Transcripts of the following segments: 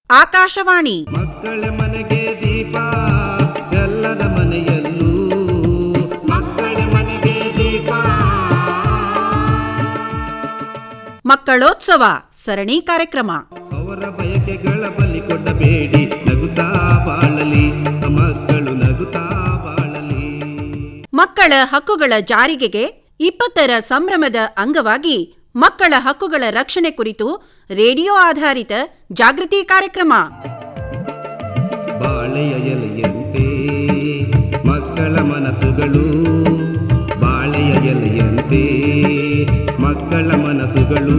ಆಕಾಶವಾಣಿ ಮಕ್ಕಳ ಮನೆಗೆ ದೀಪ ಎಲ್ಲರ ಮನೆಯಲ್ಲೂ ಮಕ್ಕಳ ಮನೆಗೆ ದೀಪ ಮಕ್ಕಳೋತ್ಸವ ಸರಣಿ ಕಾರ್ಯಕ್ರಮ ಅವರ ಬಯಕೆಗಳ ಬಲಿ ಕೊಡಬೇಡಿ ನಗುತ್ತಾ ಬಾಳಲಿ ಮಕ್ಕಳು ನಗುತ್ತಾ ಬಾಳಲಿ ಮಕ್ಕಳ ಹಕ್ಕುಗಳ ಜಾರಿಗೆಗೆ ಇಪ್ಪತ್ತರ ಸಂಭ್ರಮದ ಅಂಗವಾಗಿ ಮಕ್ಕಳ ಹಕ್ಕುಗಳ ರಕ್ಷಣೆ ಕುರಿತು ರೇಡಿಯೋ ಆಧಾರಿತ ಜಾಗೃತಿ ಕಾರ್ಯಕ್ರಮ ಬಾಳೆಯ ಎಲೆಯಂತೆ ಮಕ್ಕಳ ಮನಸ್ಸುಗಳು ಬಾಳೆಯ ಎಲೆಯಂತೆ ಮಕ್ಕಳ ಮನಸ್ಸುಗಳು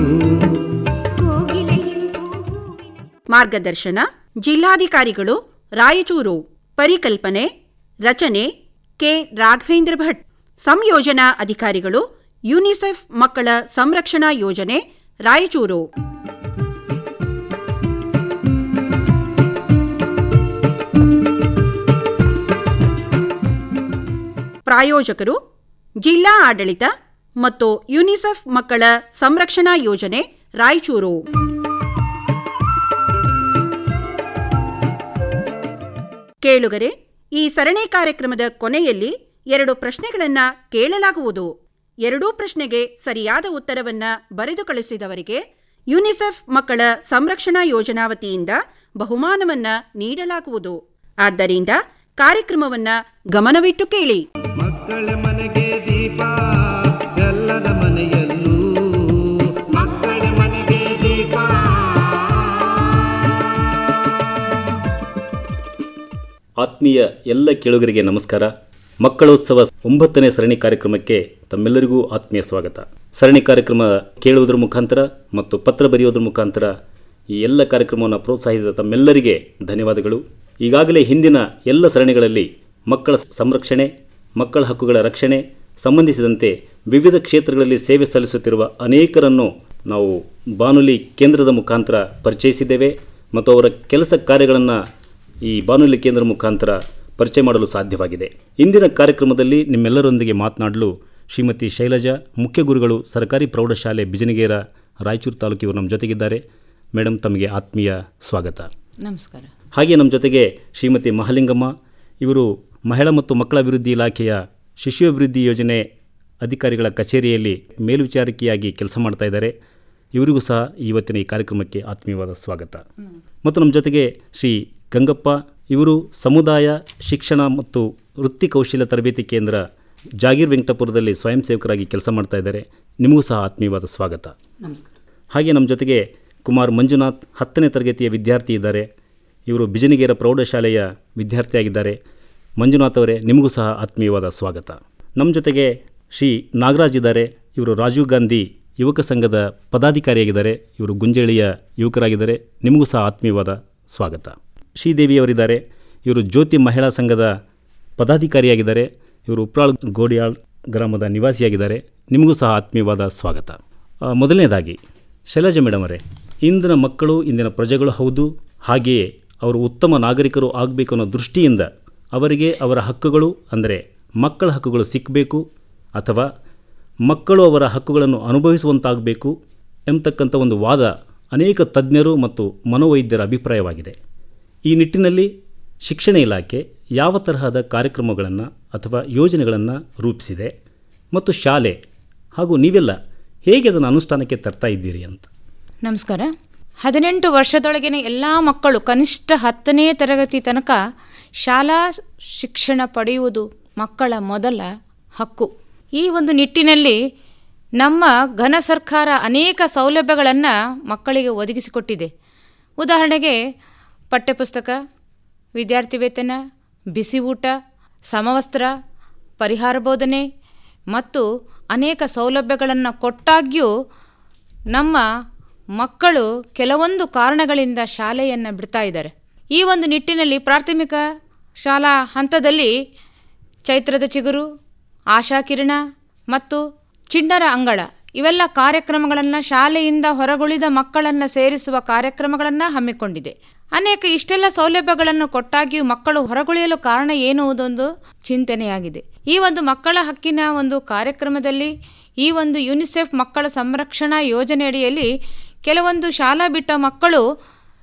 ಮಾರ್ಗದರ್ಶನ ಜಿಲ್ಲಾಧಿಕಾರಿಗಳು ರಾಯಚೂರು ಪರಿಕಲ್ಪನೆ ರಚನೆ ಕೆ ರಾಘವೇಂದ್ರ ಭಟ್ ಸಂಯೋಜನಾ ಅಧಿಕಾರಿಗಳು ಯುನಿಸೆಫ್ ಮಕ್ಕಳ ಸಂರಕ್ಷಣಾ ಯೋಜನೆ ರಾಯಚೂರು ಪ್ರಾಯೋಜಕರು ಜಿಲ್ಲಾ ಆಡಳಿತ ಮತ್ತು ಯುನಿಸೆಫ್ ಮಕ್ಕಳ ಸಂರಕ್ಷಣಾ ಯೋಜನೆ ರಾಯಚೂರು ಕೇಳುಗರೆ ಈ ಸರಣಿ ಕಾರ್ಯಕ್ರಮದ ಕೊನೆಯಲ್ಲಿ ಎರಡು ಪ್ರಶ್ನೆಗಳನ್ನ ಕೇಳಲಾಗುವುದು ಎರಡೂ ಪ್ರಶ್ನೆಗೆ ಸರಿಯಾದ ಉತ್ತರವನ್ನ ಬರೆದು ಕಳಿಸಿದವರಿಗೆ ಯುನಿಸೆಫ್ ಮಕ್ಕಳ ಸಂರಕ್ಷಣಾ ಯೋಜನಾ ವತಿಯಿಂದ ಬಹುಮಾನವನ್ನ ನೀಡಲಾಗುವುದು ಆದ್ದರಿಂದ ಕಾರ್ಯಕ್ರಮವನ್ನ ಗಮನವಿಟ್ಟು ಕೇಳಿ ಮಕ್ಕಳ ಮನೆಗೆ ದೀಪ ಎಲ್ಲರ ಮನೆಯಲ್ಲೂ ಮಕ್ಕಳ ಮನೆಗೆ ದೀಪ ಆತ್ಮೀಯ ಎಲ್ಲ ಕೇಳುಗರಿಗೆ ನಮಸ್ಕಾರ ಮಕ್ಕಳೋತ್ಸವ ಒಂಬತ್ತನೇ ಸರಣಿ ಕಾರ್ಯಕ್ರಮಕ್ಕೆ ತಮ್ಮೆಲ್ಲರಿಗೂ ಆತ್ಮೀಯ ಸ್ವಾಗತ ಸರಣಿ ಕಾರ್ಯಕ್ರಮ ಕೇಳುವುದರ ಮುಖಾಂತರ ಮತ್ತು ಪತ್ರ ಬರೆಯೋದ್ರ ಮುಖಾಂತರ ಈ ಎಲ್ಲ ಕಾರ್ಯಕ್ರಮವನ್ನು ಪ್ರೋತ್ಸಾಹಿಸಿದ ತಮ್ಮೆಲ್ಲರಿಗೆ ಧನ್ಯವಾದಗಳು ಈಗಾಗಲೇ ಹಿಂದಿನ ಎಲ್ಲ ಸರಣಿಗಳಲ್ಲಿ ಮಕ್ಕಳ ಸಂರಕ್ಷಣೆ ಮಕ್ಕಳ ಹಕ್ಕುಗಳ ರಕ್ಷಣೆ ಸಂಬಂಧಿಸಿದಂತೆ ವಿವಿಧ ಕ್ಷೇತ್ರಗಳಲ್ಲಿ ಸೇವೆ ಸಲ್ಲಿಸುತ್ತಿರುವ ಅನೇಕರನ್ನು ನಾವು ಬಾನುಲಿ ಕೇಂದ್ರದ ಮುಖಾಂತರ ಪರಿಚಯಿಸಿದ್ದೇವೆ ಮತ್ತು ಅವರ ಕೆಲಸ ಕಾರ್ಯಗಳನ್ನು ಈ ಬಾನುಲಿ ಕೇಂದ್ರ ಮುಖಾಂತರ ಪರಿಚಯ ಮಾಡಲು ಸಾಧ್ಯವಾಗಿದೆ ಇಂದಿನ ಕಾರ್ಯಕ್ರಮದಲ್ಲಿ ನಿಮ್ಮೆಲ್ಲರೊಂದಿಗೆ ಮಾತನಾಡಲು ಶ್ರೀಮತಿ ಶೈಲಜಾ ಮುಖ್ಯ ಗುರುಗಳು ಸರ್ಕಾರಿ ಪ್ರೌಢಶಾಲೆ ಬಿಜನಗೇರ ರಾಯಚೂರು ತಾಲೂಕಿವರು ನಮ್ಮ ಜೊತೆಗಿದ್ದಾರೆ ಮೇಡಮ್ ತಮಗೆ ಆತ್ಮೀಯ ಸ್ವಾಗತ ನಮಸ್ಕಾರ ಹಾಗೆ ನಮ್ಮ ಜೊತೆಗೆ ಶ್ರೀಮತಿ ಮಹಾಲಿಂಗಮ್ಮ ಇವರು ಮಹಿಳಾ ಮತ್ತು ಮಕ್ಕಳ ಅಭಿವೃದ್ಧಿ ಇಲಾಖೆಯ ಶಿಶು ಅಭಿವೃದ್ಧಿ ಯೋಜನೆ ಅಧಿಕಾರಿಗಳ ಕಚೇರಿಯಲ್ಲಿ ಮೇಲ್ವಿಚಾರಕಿಯಾಗಿ ಕೆಲಸ ಮಾಡ್ತಾ ಇದ್ದಾರೆ ಇವರಿಗೂ ಸಹ ಇವತ್ತಿನ ಈ ಕಾರ್ಯಕ್ರಮಕ್ಕೆ ಆತ್ಮೀಯವಾದ ಸ್ವಾಗತ ಮತ್ತು ನಮ್ಮ ಜೊತೆಗೆ ಶ್ರೀ ಗಂಗಪ್ಪ ಇವರು ಸಮುದಾಯ ಶಿಕ್ಷಣ ಮತ್ತು ವೃತ್ತಿ ಕೌಶಲ್ಯ ತರಬೇತಿ ಕೇಂದ್ರ ಜಾಗೀರ್ ವೆಂಕಟಪುರದಲ್ಲಿ ಸ್ವಯಂ ಸೇವಕರಾಗಿ ಕೆಲಸ ಮಾಡ್ತಾ ಇದ್ದಾರೆ ನಿಮಗೂ ಸಹ ಆತ್ಮೀಯವಾದ ಸ್ವಾಗತ ಹಾಗೆ ನಮ್ಮ ಜೊತೆಗೆ ಕುಮಾರ್ ಮಂಜುನಾಥ್ ಹತ್ತನೇ ತರಗತಿಯ ವಿದ್ಯಾರ್ಥಿ ಇದ್ದಾರೆ ಇವರು ಬಿಜನಿಗೇರ ಪ್ರೌಢಶಾಲೆಯ ವಿದ್ಯಾರ್ಥಿಯಾಗಿದ್ದಾರೆ ಮಂಜುನಾಥ್ ಅವರೇ ನಿಮಗೂ ಸಹ ಆತ್ಮೀಯವಾದ ಸ್ವಾಗತ ನಮ್ಮ ಜೊತೆಗೆ ಶ್ರೀ ನಾಗರಾಜ್ ಇದ್ದಾರೆ ಇವರು ರಾಜೀವ್ ಗಾಂಧಿ ಯುವಕ ಸಂಘದ ಪದಾಧಿಕಾರಿಯಾಗಿದ್ದಾರೆ ಇವರು ಗುಂಜೇಳಿಯ ಯುವಕರಾಗಿದ್ದಾರೆ ನಿಮಗೂ ಸಹ ಆತ್ಮೀಯವಾದ ಸ್ವಾಗತ ಶ್ರೀದೇವಿಯವರಿದ್ದಾರೆ ಇವರು ಜ್ಯೋತಿ ಮಹಿಳಾ ಸಂಘದ ಪದಾಧಿಕಾರಿಯಾಗಿದ್ದಾರೆ ಇವರು ಉಪ್ರಾಳ್ ಗೋಡಿಯಾಳ್ ಗ್ರಾಮದ ನಿವಾಸಿಯಾಗಿದ್ದಾರೆ ನಿಮಗೂ ಸಹ ಆತ್ಮೀಯವಾದ ಸ್ವಾಗತ ಆ, ಮೊದಲನೇದಾಗಿ ಶೈಲಜಾ ಮೇಡಮ್ ಅವರೇ ಇಂದಿನ ಮಕ್ಕಳು ಇಂದಿನ ಪ್ರಜೆಗಳು ಹೌದು ಹಾಗೆಯೇ ಅವರು ಉತ್ತಮ ನಾಗರಿಕರು ಆಗಬೇಕು ಅನ್ನೋ ದೃಷ್ಟಿಯಿಂದ ಅವರಿಗೆ ಅವರ ಹಕ್ಕುಗಳು ಅಂದರೆ ಮಕ್ಕಳ ಹಕ್ಕುಗಳು ಸಿಕ್ಕಬೇಕು ಅಥವಾ ಮಕ್ಕಳು ಅವರ ಹಕ್ಕುಗಳನ್ನು ಅನುಭವಿಸುವಂತಾಗಬೇಕು ಎಂಬತಕ್ಕಂಥ ಒಂದು ವಾದ ಅನೇಕ ತಜ್ಞರು ಮತ್ತು ಮನೋವೈದ್ಯರ ಅಭಿಪ್ರಾಯವಾಗಿದೆ ಈ ನಿಟ್ಟಿನಲ್ಲಿ ಶಿಕ್ಷಣ ಇಲಾಖೆ ಯಾವ ತರಹದ ಕಾರ್ಯಕ್ರಮಗಳನ್ನು ಅಥವಾ ಯೋಜನೆಗಳನ್ನು ರೂಪಿಸಿದೆ ಮತ್ತು ಶಾಲೆ ಹಾಗೂ ನೀವೆಲ್ಲ ಹೇಗೆ ಅದನ್ನು ಅನುಷ್ಠಾನಕ್ಕೆ ತರ್ತಾ ಇದ್ದೀರಿ ಅಂತ ನಮಸ್ಕಾರ ಹದಿನೆಂಟು ವರ್ಷದೊಳಗಿನ ಎಲ್ಲ ಮಕ್ಕಳು ಕನಿಷ್ಠ ಹತ್ತನೇ ತರಗತಿ ತನಕ ಶಾಲಾ ಶಿಕ್ಷಣ ಪಡೆಯುವುದು ಮಕ್ಕಳ ಮೊದಲ ಹಕ್ಕು ಈ ಒಂದು ನಿಟ್ಟಿನಲ್ಲಿ ನಮ್ಮ ಘನ ಸರ್ಕಾರ ಅನೇಕ ಸೌಲಭ್ಯಗಳನ್ನು ಮಕ್ಕಳಿಗೆ ಒದಗಿಸಿಕೊಟ್ಟಿದೆ ಉದಾಹರಣೆಗೆ ಪಠ್ಯಪುಸ್ತಕ ವಿದ್ಯಾರ್ಥಿ ವೇತನ ಬಿಸಿ ಊಟ ಸಮವಸ್ತ್ರ ಪರಿಹಾರ ಬೋಧನೆ ಮತ್ತು ಅನೇಕ ಸೌಲಭ್ಯಗಳನ್ನು ಕೊಟ್ಟಾಗ್ಯೂ ನಮ್ಮ ಮಕ್ಕಳು ಕೆಲವೊಂದು ಕಾರಣಗಳಿಂದ ಶಾಲೆಯನ್ನು ಬಿಡ್ತಾ ಇದ್ದಾರೆ ಈ ಒಂದು ನಿಟ್ಟಿನಲ್ಲಿ ಪ್ರಾಥಮಿಕ ಶಾಲಾ ಹಂತದಲ್ಲಿ ಚೈತ್ರದ ಚಿಗುರು ಆಶಾಕಿರಣ ಮತ್ತು ಚಿಣ್ಣರ ಅಂಗಳ ಇವೆಲ್ಲ ಕಾರ್ಯಕ್ರಮಗಳನ್ನು ಶಾಲೆಯಿಂದ ಹೊರಗುಳಿದ ಮಕ್ಕಳನ್ನು ಸೇರಿಸುವ ಕಾರ್ಯಕ್ರಮಗಳನ್ನು ಹಮ್ಮಿಕೊಂಡಿದೆ ಅನೇಕ ಇಷ್ಟೆಲ್ಲ ಸೌಲಭ್ಯಗಳನ್ನು ಕೊಟ್ಟಾಗಿಯೂ ಮಕ್ಕಳು ಹೊರಗುಳಿಯಲು ಕಾರಣ ಎನ್ನುವುದೊಂದು ಚಿಂತನೆಯಾಗಿದೆ ಈ ಒಂದು ಮಕ್ಕಳ ಹಕ್ಕಿನ ಒಂದು ಕಾರ್ಯಕ್ರಮದಲ್ಲಿ ಈ ಒಂದು ಯುನಿಸೆಫ್ ಮಕ್ಕಳ ಸಂರಕ್ಷಣಾ ಯೋಜನೆ ಅಡಿಯಲ್ಲಿ ಕೆಲವೊಂದು ಶಾಲಾ ಬಿಟ್ಟ ಮಕ್ಕಳು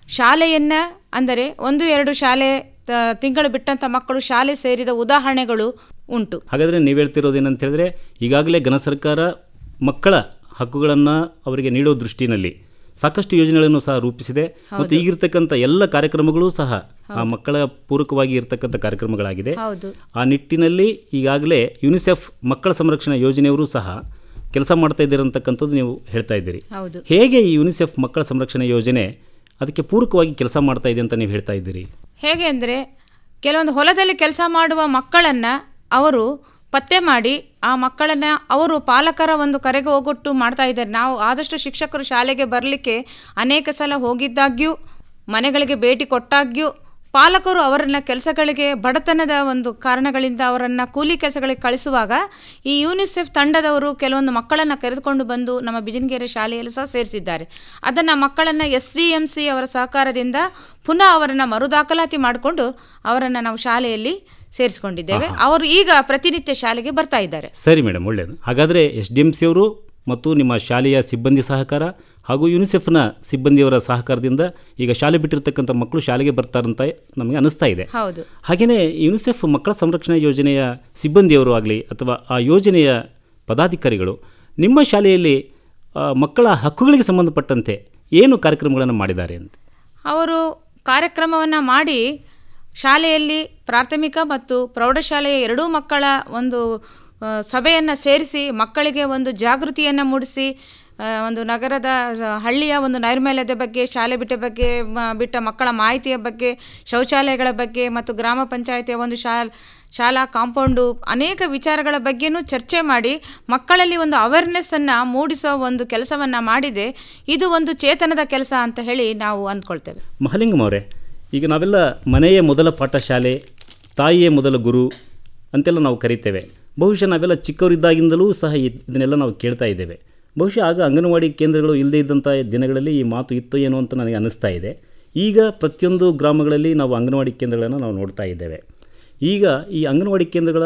ಶಾಲೆಯನ್ನು ಅಂದರೆ ಒಂದು ಎರಡು ಶಾಲೆ ತ- ತಿಂಗಳು ಬಿಟ್ಟಂಥ ಮಕ್ಕಳು ಶಾಲೆ ಸೇರಿದ ಉದಾಹರಣೆಗಳು ಉಂಟು ಹಾಗಾದರೆ ನೀವು ಹೇಳ್ತಿರೋದು ಏನಂತ ಹೇಳಿದ್ರೆ ಈಗಾಗಲೇ ಘನ ಸರ್ಕಾರ ಮಕ್ಕಳ ಹಕ್ಕುಗಳನ್ನು ಅವರಿಗೆ ನೀಡೋ ದೃಷ್ಟಿನಲ್ಲಿ ಸಾಕಷ್ಟು ಯೋಜನೆಗಳನ್ನು ಸಹ ರೂಪಿಸಿದೆ ಮತ್ತು ಈಗಿರ್ತಕ್ಕಂಥ ಎಲ್ಲ ಕಾರ್ಯಕ್ರಮಗಳು ಸಹ ಆ ಮಕ್ಕಳ ಪೂರಕವಾಗಿ ಇರತಕ್ಕಂಥ ಕಾರ್ಯಕ್ರಮಗಳಾಗಿದೆ ಹೌದು ಆ ನಿಟ್ಟಿನಲ್ಲಿ ಈಗಾಗಲೇ ಯುನಿಸೆಫ್ ಮಕ್ಕಳ ಸಂರಕ್ಷಣಾ ಯೋಜನೆಯವರು ಸಹ ಕೆಲಸ ಮಾಡ್ತಾ ಇದ್ದೀರಿ ಅಂತಕ್ಕಂಥದ್ದು ನೀವು ಹೇಳ್ತಾ ಇದ್ದೀರಿ ಹೌದು ಹೇಗೆ ಈ ಯುನಿಸೆಫ್ ಮಕ್ಕಳ ಸಂರಕ್ಷಣಾ ಯೋಜನೆ ಅದಕ್ಕೆ ಪೂರಕವಾಗಿ ಕೆಲಸ ಮಾಡ್ತಾ ಇದೆ ಅಂತ ನೀವು ಹೇಳ್ತಾ ಇದ್ದೀರಿ ಹೇಗೆ ಅಂದರೆ ಕೆಲವೊಂದು ಹೊಲದಲ್ಲಿ ಕೆಲಸ ಮಾಡುವ ಮಕ್ಕಳನ್ನು ಅವರು ಪತ್ತೆ ಮಾಡಿ ಆ ಮಕ್ಕಳನ್ನು ಅವರು ಪಾಲಕರ ಒಂದು ಕರೆಗೆ ಹೋಗೊಟ್ಟು ಮಾಡ್ತಾ ಇದ್ದಾರೆ ನಾವು ಆದಷ್ಟು ಶಿಕ್ಷಕರು ಶಾಲೆಗೆ ಬರಲಿಕ್ಕೆ ಅನೇಕ ಸಲ ಹೋಗಿದ್ದಾಗ್ಯೂ ಮನೆಗಳಿಗೆ ಭೇಟಿ ಕೊಟ್ಟಾಗ್ಯೂ ಪಾಲಕರು ಅವರನ್ನು ಕೆಲಸಗಳಿಗೆ ಬಡತನದ ಒಂದು ಕಾರಣಗಳಿಂದ ಅವರನ್ನು ಕೂಲಿ ಕೆಲಸಗಳಿಗೆ ಕಳಿಸುವಾಗ ಈ ಯೂನಿಸೆಫ್ ತಂಡದವರು ಕೆಲವೊಂದು ಮಕ್ಕಳನ್ನು ಕರೆದುಕೊಂಡು ಬಂದು ನಮ್ಮ ಬಿಜನಗೆರೆ ಶಾಲೆಯಲ್ಲೂ ಸಹ ಸೇರಿಸಿದ್ದಾರೆ ಅದನ್ನು ಮಕ್ಕಳನ್ನು ಎಸ್ ಡಿ ಎಂ ಸಿ ಅವರ ಸಹಕಾರದಿಂದ ಪುನಃ ಅವರನ್ನು ಮರುದಾಖಲಾತಿ ಮಾಡಿಕೊಂಡು ಅವರನ್ನು ನಾವು ಶಾಲೆಯಲ್ಲಿ ಸೇರಿಸಿಕೊಂಡಿದ್ದೇವೆ ಅವರು ಈಗ ಪ್ರತಿನಿತ್ಯ ಶಾಲೆಗೆ ಬರ್ತಾ ಇದ್ದಾರೆ ಸರಿ ಮೇಡಮ್ ಒಳ್ಳೆಯದು ಹಾಗಾದರೆ ಎಸ್ ಡಿ ಎಮ್ ಸಿ ಅವರು ಮತ್ತು ನಿಮ್ಮ ಶಾಲೆಯ ಸಿಬ್ಬಂದಿ ಸಹಕಾರ ಹಾಗೂ ಯುನಿಸೆಫ್ನ ಸಿಬ್ಬಂದಿಯವರ ಸಹಕಾರದಿಂದ ಈಗ ಶಾಲೆ ಬಿಟ್ಟಿರ್ತಕ್ಕಂಥ ಮಕ್ಕಳು ಶಾಲೆಗೆ ಬರ್ತಾರಂತ ನಮಗೆ ಅನಿಸ್ತಾ ಇದೆ ಹೌದು ಹಾಗೆಯೇ ಯುನಿಸೆಫ್ ಮಕ್ಕಳ ಸಂರಕ್ಷಣಾ ಯೋಜನೆಯ ಸಿಬ್ಬಂದಿಯವರು ಆಗಲಿ ಅಥವಾ ಆ ಯೋಜನೆಯ ಪದಾಧಿಕಾರಿಗಳು ನಿಮ್ಮ ಶಾಲೆಯಲ್ಲಿ ಆ, ಮಕ್ಕಳ ಹಕ್ಕುಗಳಿಗೆ ಸಂಬಂಧಪಟ್ಟಂತೆ ಏನು ಕಾರ್ಯಕ್ರಮಗಳನ್ನು ಮಾಡಿದ್ದಾರೆ ಅಂತ ಅವರು ಕಾರ್ಯಕ್ರಮವನ್ನು ಮಾಡಿ ಶಾಲೆಯಲ್ಲಿ ಪ್ರಾಥಮಿಕ ಮತ್ತು ಪ್ರೌಢಶಾಲೆಯ ಎರಡೂ ಮಕ್ಕಳ ಒಂದು ಸಭೆಯನ್ನು ಸೇರಿಸಿ ಮಕ್ಕಳಿಗೆ ಒಂದು ಜಾಗೃತಿಯನ್ನು ಮೂಡಿಸಿ ಆ, ಒಂದು ನಗರದ ಆ, ಹಳ್ಳಿಯ ಒಂದು ನೈರ್ಮಲ್ಯದ ಬಗ್ಗೆ ಶಾಲೆ ಬಿಟ್ಟ ಬಗ್ಗೆ ಮ- ಬಿಟ್ಟ ಮಕ್ಕಳ ಮಾಹಿತಿಯ ಬಗ್ಗೆ ಶೌಚಾಲಯಗಳ ಬಗ್ಗೆ ಮತ್ತು ಗ್ರಾಮ ಪಂಚಾಯತಿಯ ಒಂದು ಶಾಲ್ ಶಾಲಾ ಕಾಂಪೌಂಡು ಅನೇಕ ವಿಚಾರಗಳ ಬಗ್ಗೆನೂ ಚರ್ಚೆ ಮಾಡಿ ಮಕ್ಕಳಲ್ಲಿ ಒಂದು ಅವೇರ್ನೆಸ್ಸನ್ನು ಮೂಡಿಸೋ ಒಂದು ಕೆಲಸವನ್ನು ಮಾಡಿದೆ ಇದು ಒಂದು ಚೇತನದ ಕೆಲಸ ಅಂತ ಹೇಳಿ ನಾವು ಅಂದ್ಕೊಳ್ತೇವೆ ಮಹಲಿಂಗಂ ಅವರೇ ಈಗ ನಾವೆಲ್ಲ ಮನೆಯೇ ಮೊದಲ ಪಾಠಶಾಲೆ ತಾಯಿಯೇ ಮೊದಲ ಗುರು ಅಂತೆಲ್ಲ ನಾವು ಕರಿತೇವೆ ಬಹುಶಃ ನಾವೆಲ್ಲ ಚಿಕ್ಕವರಿದ್ದಾಗಿಂದಲೂ ಸಹ ಇದ್- ಇದನ್ನೆಲ್ಲ ನಾವು ಕೇಳ್ತಾ ಇದ್ದೇವೆ ಬಹುಶಃ ಆಗ ಅಂಗನವಾಡಿ ಕೇಂದ್ರಗಳು ಇಲ್ಲದೇ ಇದ್ದಂಥ ದಿನಗಳಲ್ಲಿ ಈ ಮಾತು ಇತ್ತು ಏನೋ ಅಂತ ನನಗೆ ಅನ್ನಿಸ್ತಾ ಇದೆ ಈಗ ಪ್ರತಿಯೊಂದು ಗ್ರಾಮಗಳಲ್ಲಿ ನಾವು ಅಂಗನವಾಡಿ ಕೇಂದ್ರಗಳನ್ನು ನಾವು ನೋಡ್ತಾ ಇದ್ದೇವೆ ಈಗ ಈ ಅಂಗನವಾಡಿ ಕೇಂದ್ರಗಳ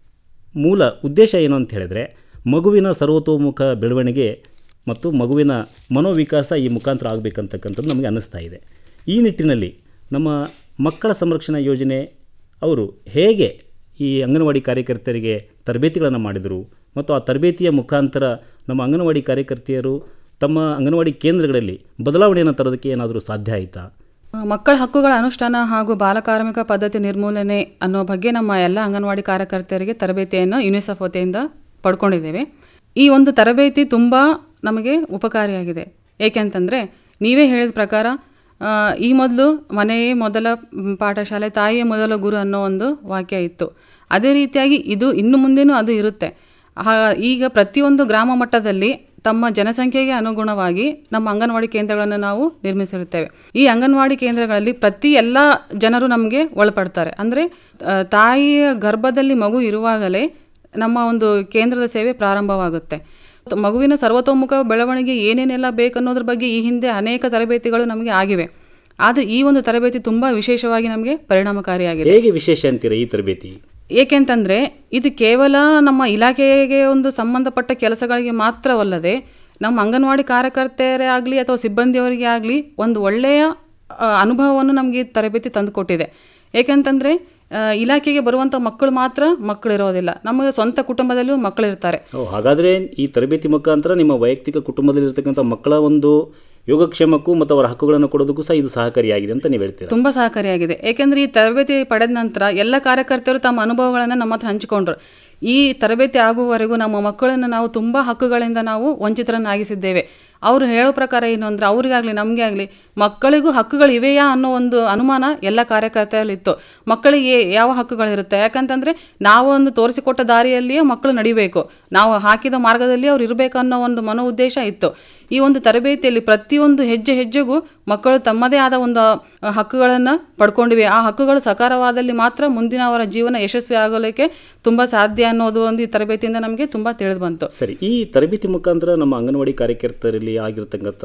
ಮೂಲ ಉದ್ದೇಶ ಏನು ಅಂತ ಹೇಳಿದ್ರೆ ಮಗುವಿನ ಸರ್ವತೋಮುಖ ಬೆಳವಣಿಗೆ ಮತ್ತು ಮಗುವಿನ ಮನೋವಿಕಾಸ ಈ ಮುಖಾಂತರ ಆಗಬೇಕಂತಕ್ಕಂಥದ್ದು ನಮಗೆ ಅನ್ನಿಸ್ತಾ ಇದೆ ಈ ನಿಟ್ಟಿನಲ್ಲಿ ನಮ್ಮ ಮಕ್ಕಳ ಸಂರಕ್ಷಣಾ ಯೋಜನೆ ಅವರು ಹೇಗೆ ಈ ಅಂಗನವಾಡಿ ಕಾರ್ಯಕರ್ತರಿಗೆ ತರಬೇತಿಗಳನ್ನು ಮಾಡಿದರು ಮತ್ತು ಆ ತರಬೇತಿಯ ಮುಖಾಂತರ ನಮ್ಮ ಅಂಗನವಾಡಿ ಕಾರ್ಯಕರ್ತೆಯರು ತಮ್ಮ ಅಂಗನವಾಡಿ ಕೇಂದ್ರಗಳಲ್ಲಿ ಬದಲಾವಣೆಯನ್ನು ತರೋದಕ್ಕೆ ಏನಾದರೂ ಸಾಧ್ಯ ಆಯಿತಾ ಮಕ್ಕಳ ಹಕ್ಕುಗಳ ಅನುಷ್ಠಾನ ಹಾಗೂ ಬಾಲಕಾರ್ಮಿಕ ಪದ್ಧತಿ ನಿರ್ಮೂಲನೆ ಅನ್ನೋ ಬಗ್ಗೆ ನಮ್ಮ ಎಲ್ಲ ಅಂಗನವಾಡಿ ಕಾರ್ಯಕರ್ತೆಯರಿಗೆ ತರಬೇತಿಯನ್ನು ಯುನಿಸೆಫ್ ವತಿಯಿಂದ ಪಡ್ಕೊಂಡಿದ್ದೇವೆ ಈ ಒಂದು ತರಬೇತಿ ತುಂಬ ನಮಗೆ ಉಪಕಾರಿಯಾಗಿದೆ ಏಕೆಂತಂದರೆ ನೀವೇ ಹೇಳಿದ ಪ್ರಕಾರ ಆ, ಈ ಮೊದಲು ಮನೆಯೇ ಮೊದಲ ಮ್, ಪಾಠಶಾಲೆ ತಾಯಿಯೇ ಮೊದಲ ಗುರು ಅನ್ನೋ ಒಂದು ವಾಕ್ಯ ಇತ್ತು ಅದೇ ರೀತಿಯಾಗಿ ಇದು ಇನ್ನು ಮುಂದೆನೂ ಅದು ಇರುತ್ತೆ ಹಾ- ಈಗ ಪ್ರತಿಯೊಂದು ಗ್ರಾಮ ಮಟ್ಟದಲ್ಲಿ ತಮ್ಮ ಜನಸಂಖ್ಯೆಗೆ ಅನುಗುಣವಾಗಿ ನಮ್ಮ ಅಂಗನವಾಡಿ ಕೇಂದ್ರಗಳನ್ನು ನಾವು ನಿರ್ಮಿಸಿರುತ್ತೇವೆ ಈ ಅಂಗನವಾಡಿ ಕೇಂದ್ರಗಳಲ್ಲಿ ಪ್ರತಿ ಎಲ್ಲ ಜನರು ನಮಗೆ ಒಳಪಡ್ತಾರೆ ಅಂದರೆ ತಾಯಿಯ ಗರ್ಭದಲ್ಲಿ ಮಗು ಇರುವಾಗಲೇ ನಮ್ಮ ಒಂದು ಕೇಂದ್ರದ ಸೇವೆ ಪ್ರಾರಂಭವಾಗುತ್ತೆ ಮಗುವಿನ ಸರ್ವತೋಮುಖ ಬೆಳವಣಿಗೆ ಏನೇನೆಲ್ಲ ಬೇಕನ್ನೋದ್ರ ಬಗ್ಗೆ ಈ ಹಿಂದೆ ಅನೇಕ ತರಬೇತಿಗಳು ನಮಗೆ ಆಗಿವೆ ಆದರೆ ಈ ಒಂದು ತರಬೇತಿ ತುಂಬ ವಿಶೇಷವಾಗಿ ನಮಗೆ ಪರಿಣಾಮಕಾರಿಯಾಗಿದೆ ಹೇಗೆ ವಿಶೇಷ ಅಂತೀರಾ ಈ ತರಬೇತಿ ಏಕೆಂತಂದರೆ ಇದು ಕೇವಲ ನಮ್ಮ ಇಲಾಖೆಗೆ ಒಂದು ಸಂಬಂಧಪಟ್ಟ ಕೆಲಸಗಳಿಗೆ ಮಾತ್ರವಲ್ಲದೆ ನಮ್ಮ ಅಂಗನವಾಡಿ ಕಾರ್ಯಕರ್ತೆಯರೇ ಆಗಲಿ ಅಥವಾ ಸಿಬ್ಬಂದಿಯವರಿಗೆ ಆಗಲಿ ಒಂದು ಒಳ್ಳೆಯ ಆ, ಅನುಭವವನ್ನು ನಮಗೆ ಈ ತರಬೇತಿ ತಂದುಕೊಟ್ಟಿದೆ ಏಕೆಂತಂದರೆ ಆ, ಇಲಾಖೆಗೆ ಬರುವಂಥ ಮಕ್ಕಳು ಮಾತ್ರ ಮಕ್ಕಳಿರೋದಿಲ್ಲ ನಮಗೆ ಸ್ವಂತ ಕುಟುಂಬದಲ್ಲೂ ಮಕ್ಕಳಿರ್ತಾರೆ ಓ ಹಾಗಾದರೆ ಈ ತರಬೇತಿ ಮುಖಾಂತರ ನಿಮ್ಮ ವೈಯಕ್ತಿಕ ಕುಟುಂಬದಲ್ಲಿರ್ತಕ್ಕಂಥ ಮಕ್ಕಳ ಒಂದು ಯೋಗಕ್ಷೇಮಕ್ಕೂ ಮತ್ತು ಅವರ ಹಕ್ಕುಗಳನ್ನು ಕೊಡೋದಕ್ಕೂ ಸಹ ಇದು ಸಹಕಾರಿಯಾಗಿದೆ ಅಂತ ನೀವು ಹೇಳ್ತೀರಾ ತುಂಬ ಸಹಕಾರಿಯಾಗಿದೆ ಏಕೆಂದರೆ ಈ ತರಬೇತಿ ಪಡೆದ ನಂತರ ಎಲ್ಲ ಕಾರ್ಯಕರ್ತರು ತಮ್ಮ ಅನುಭವಗಳನ್ನು ನಮ್ಮ ಹತ್ರ ಹಂಚಿಕೊಂಡ್ರು ಈ ತರಬೇತಿ ಆಗುವವರೆಗೂ ನಮ್ಮ ಮಕ್ಕಳನ್ನು ನಾವು ತುಂಬ ಹಕ್ಕುಗಳಿಂದ ನಾವು ವಂಚಿತರನ್ನಾಗಿಸಿದ್ದೇವೆ ಅವರು ಹೇಳೋ ಪ್ರಕಾರ ಏನು ಅಂದರೆ ಅವ್ರಿಗಾಗಲಿ ನಮಗೆ ಆಗಲಿ ಮಕ್ಕಳಿಗೂ ಹಕ್ಕುಗಳು ಇವೆಯಾ ಅನ್ನೋ ಒಂದು ಅನುಮಾನ ಎಲ್ಲ ಕಾರ್ಯಕರ್ತರಲ್ಲಿತ್ತು ಮಕ್ಕಳಿಗೆ ಯಾವ ಹಕ್ಕುಗಳಿರುತ್ತೆ ಯಾಕಂತಂದರೆ ನಾವು ಒಂದು ತೋರಿಸಿಕೊಟ್ಟ ದಾರಿಯಲ್ಲಿಯೇ ಮಕ್ಕಳು ನಡಿಬೇಕು ನಾವು ಹಾಕಿದ ಮಾರ್ಗದಲ್ಲಿ ಅವ್ರು ಇರಬೇಕು ಅನ್ನೋ ಒಂದು ಮನೋ ಉದ್ದೇಶ ಇತ್ತು ಈ ಒಂದು ತರಬೇತಿಯಲ್ಲಿ ಪ್ರತಿಯೊಂದು ಹೆಜ್ಜೆ ಹೆಜ್ಜೆಗೂ ಮಕ್ಕಳು ತಮ್ಮದೇ ಆದ ಒಂದು ಅಹ್, ಹಕ್ಕುಗಳನ್ನು ಪಡ್ಕೊಂಡಿವೆ ಆ ಹಕ್ಕುಗಳು ಸಕಾರವಾದಲ್ಲಿ ಮಾತ್ರ ಮುಂದಿನ ಅವರ ಜೀವನ ಯಶಸ್ವಿ ಆಗಲಿಕ್ಕೆ ತುಂಬ ಸಾಧ್ಯ ಅನ್ನೋದು ಒಂದು ಈ ತರಬೇತಿಯಿಂದ ನಮಗೆ ತುಂಬ ತಿಳಿದು ಬಂತು ಸರಿ ಈ ತರಬೇತಿ ಮುಖಾಂತರ ನಮ್ಮ ಅಂಗನವಾಡಿ ಕಾರ್ಯಕರ್ತರಲ್ಲಿ ಆಗಿರ್ತಕ್ಕಂಥ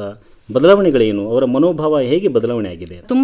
ಬದಲಾವಣೆಗಳೇನು ಅವರ ಮನೋಭಾವ ಹೇಗೆ ಬದಲಾವಣೆ ಆಗಿದೆ ತುಂಬ